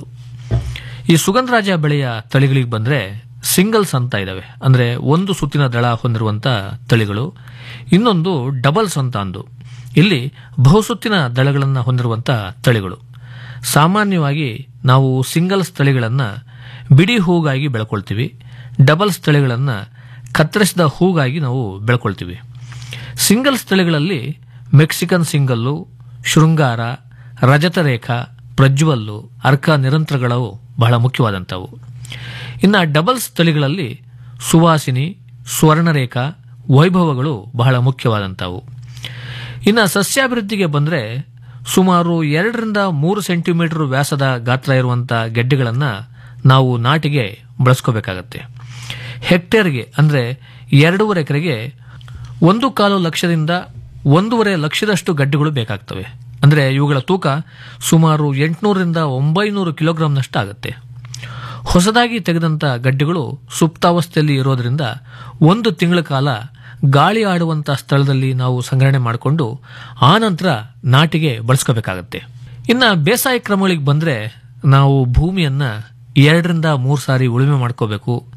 ಈ ಸುಗಂಧರಾಜ ಬೆಳೆಯ ತಳಿಗಳಿಗೆ ಬಂದರೆ ಸಿಂಗಲ್ಸ್ ಅಂತ ಇದಾವೆ ಅಂದರೆ ಒಂದು ಸುತ್ತಿನ ದಳ ಹೊಂದಿರುವಂಥ ತಳಿಗಳು ಇನ್ನೊಂದು ಡಬಲ್ಸ್ ಅಂತ ಅಂದು ಇಲ್ಲಿ ಬಹುಸುತ್ತಿನ ದಳಗಳನ್ನು ಹೊಂದಿರುವಂಥ ತಳಿಗಳು ಸಾಮಾನ್ಯವಾಗಿ ನಾವು ಸಿಂಗಲ್ಸ್ ತಳಿಗಳನ್ನು ಬಿಡಿ ಹೂಗಾಗಿ ಬೆಳ್ಕೊಳ್ತೀವಿ ಡಬಲ್ಸ್ ತಳಿಗಳನ್ನು ಕತ್ತರಿಸಿದ ಹೂಗಾಗಿ ನಾವು ಬೆಳ್ಕೊಳ್ತೀವಿ ಸಿಂಗಲ್ಸ್ ತಳಿಗಳಲ್ಲಿ ಮೆಕ್ಸಿಕನ್ ಸಿಂಗಲ್ಲು ಶೃಂಗಾರ ರಜತರೇಖಾ ಪ್ರಜ್ವಲ್ಲು ಅರ್ಕ ನಿರಂತರಗಳು ಬಹಳ ಮುಖ್ಯವಾದಂಥವು ಇನ್ನು ಡಬಲ್ಸ್ ತಳಿಗಳಲ್ಲಿ ಸುವಾಸಿನಿ ಸ್ವರ್ಣರೇಖಾ ವೈಭವಗಳು ಬಹಳ ಮುಖ್ಯವಾದಂಥವು ಇನ್ನು ಸಸ್ಯಾಭಿವೃದ್ಧಿಗೆ ಬಂದರೆ ಸುಮಾರು ಎರಡರಿಂದ ಮೂರು ಸೆಂಟಿಮೀಟರ್ ವ್ಯಾಸದ ಗಾತ್ರ ಇರುವಂಥ ಗೆಡ್ಡೆಗಳನ್ನು ನಾವು ನಾಟಿಗೆ ಬಳಸ್ಕೋಬೇಕಾಗತ್ತೆ ಹೆಕ್ಟೇರ್ಗೆ ಅಂದರೆ ಎರಡೂವರೆ ಎಕರೆಗೆ ಒಂದು ಕಾಲು ಲಕ್ಷದಿಂದ ಒಂದೂವರೆ ಲಕ್ಷದಷ್ಟು ಗಡ್ಡೆಗಳು ಬೇಕಾಗ್ತವೆ ಅಂದರೆ ಇವುಗಳ ತೂಕ ಸುಮಾರು ಎಂಟುನೂರರಿಂದ ಒಂಬೈನೂರು ಕಿಲೋಗ್ರಾಂನಷ್ಟು ಆಗುತ್ತೆ ಹೊಸದಾಗಿ ತೆಗೆದಂಥ ಗಡ್ಡೆಗಳು ಸುಪ್ತಾವಸ್ಥೆಯಲ್ಲಿ ಇರೋದರಿಂದ ಒಂದು ತಿಂಗಳ ಕಾಲ ಗಾಳಿ ಆಡುವಂಥ ಸ್ಥಳದಲ್ಲಿ ನಾವು ಸಂಗ್ರಹಣೆ ಮಾಡಿಕೊಂಡು ಆ ನಂತರ ನಾಟಿಗೆ ಬಳಸ್ಕೋಬೇಕಾಗತ್ತೆ ಇನ್ನು ಬೇಸಾಯ ಕ್ರಮಗಳಿಗೆ ಬಂದರೆ ನಾವು ಭೂಮಿಯನ್ನು ಎರಡರಿಂದ ಮೂರು ಸಾರಿ ಉಳುಮೆ ಮಾಡ್ಕೋಬೇಕು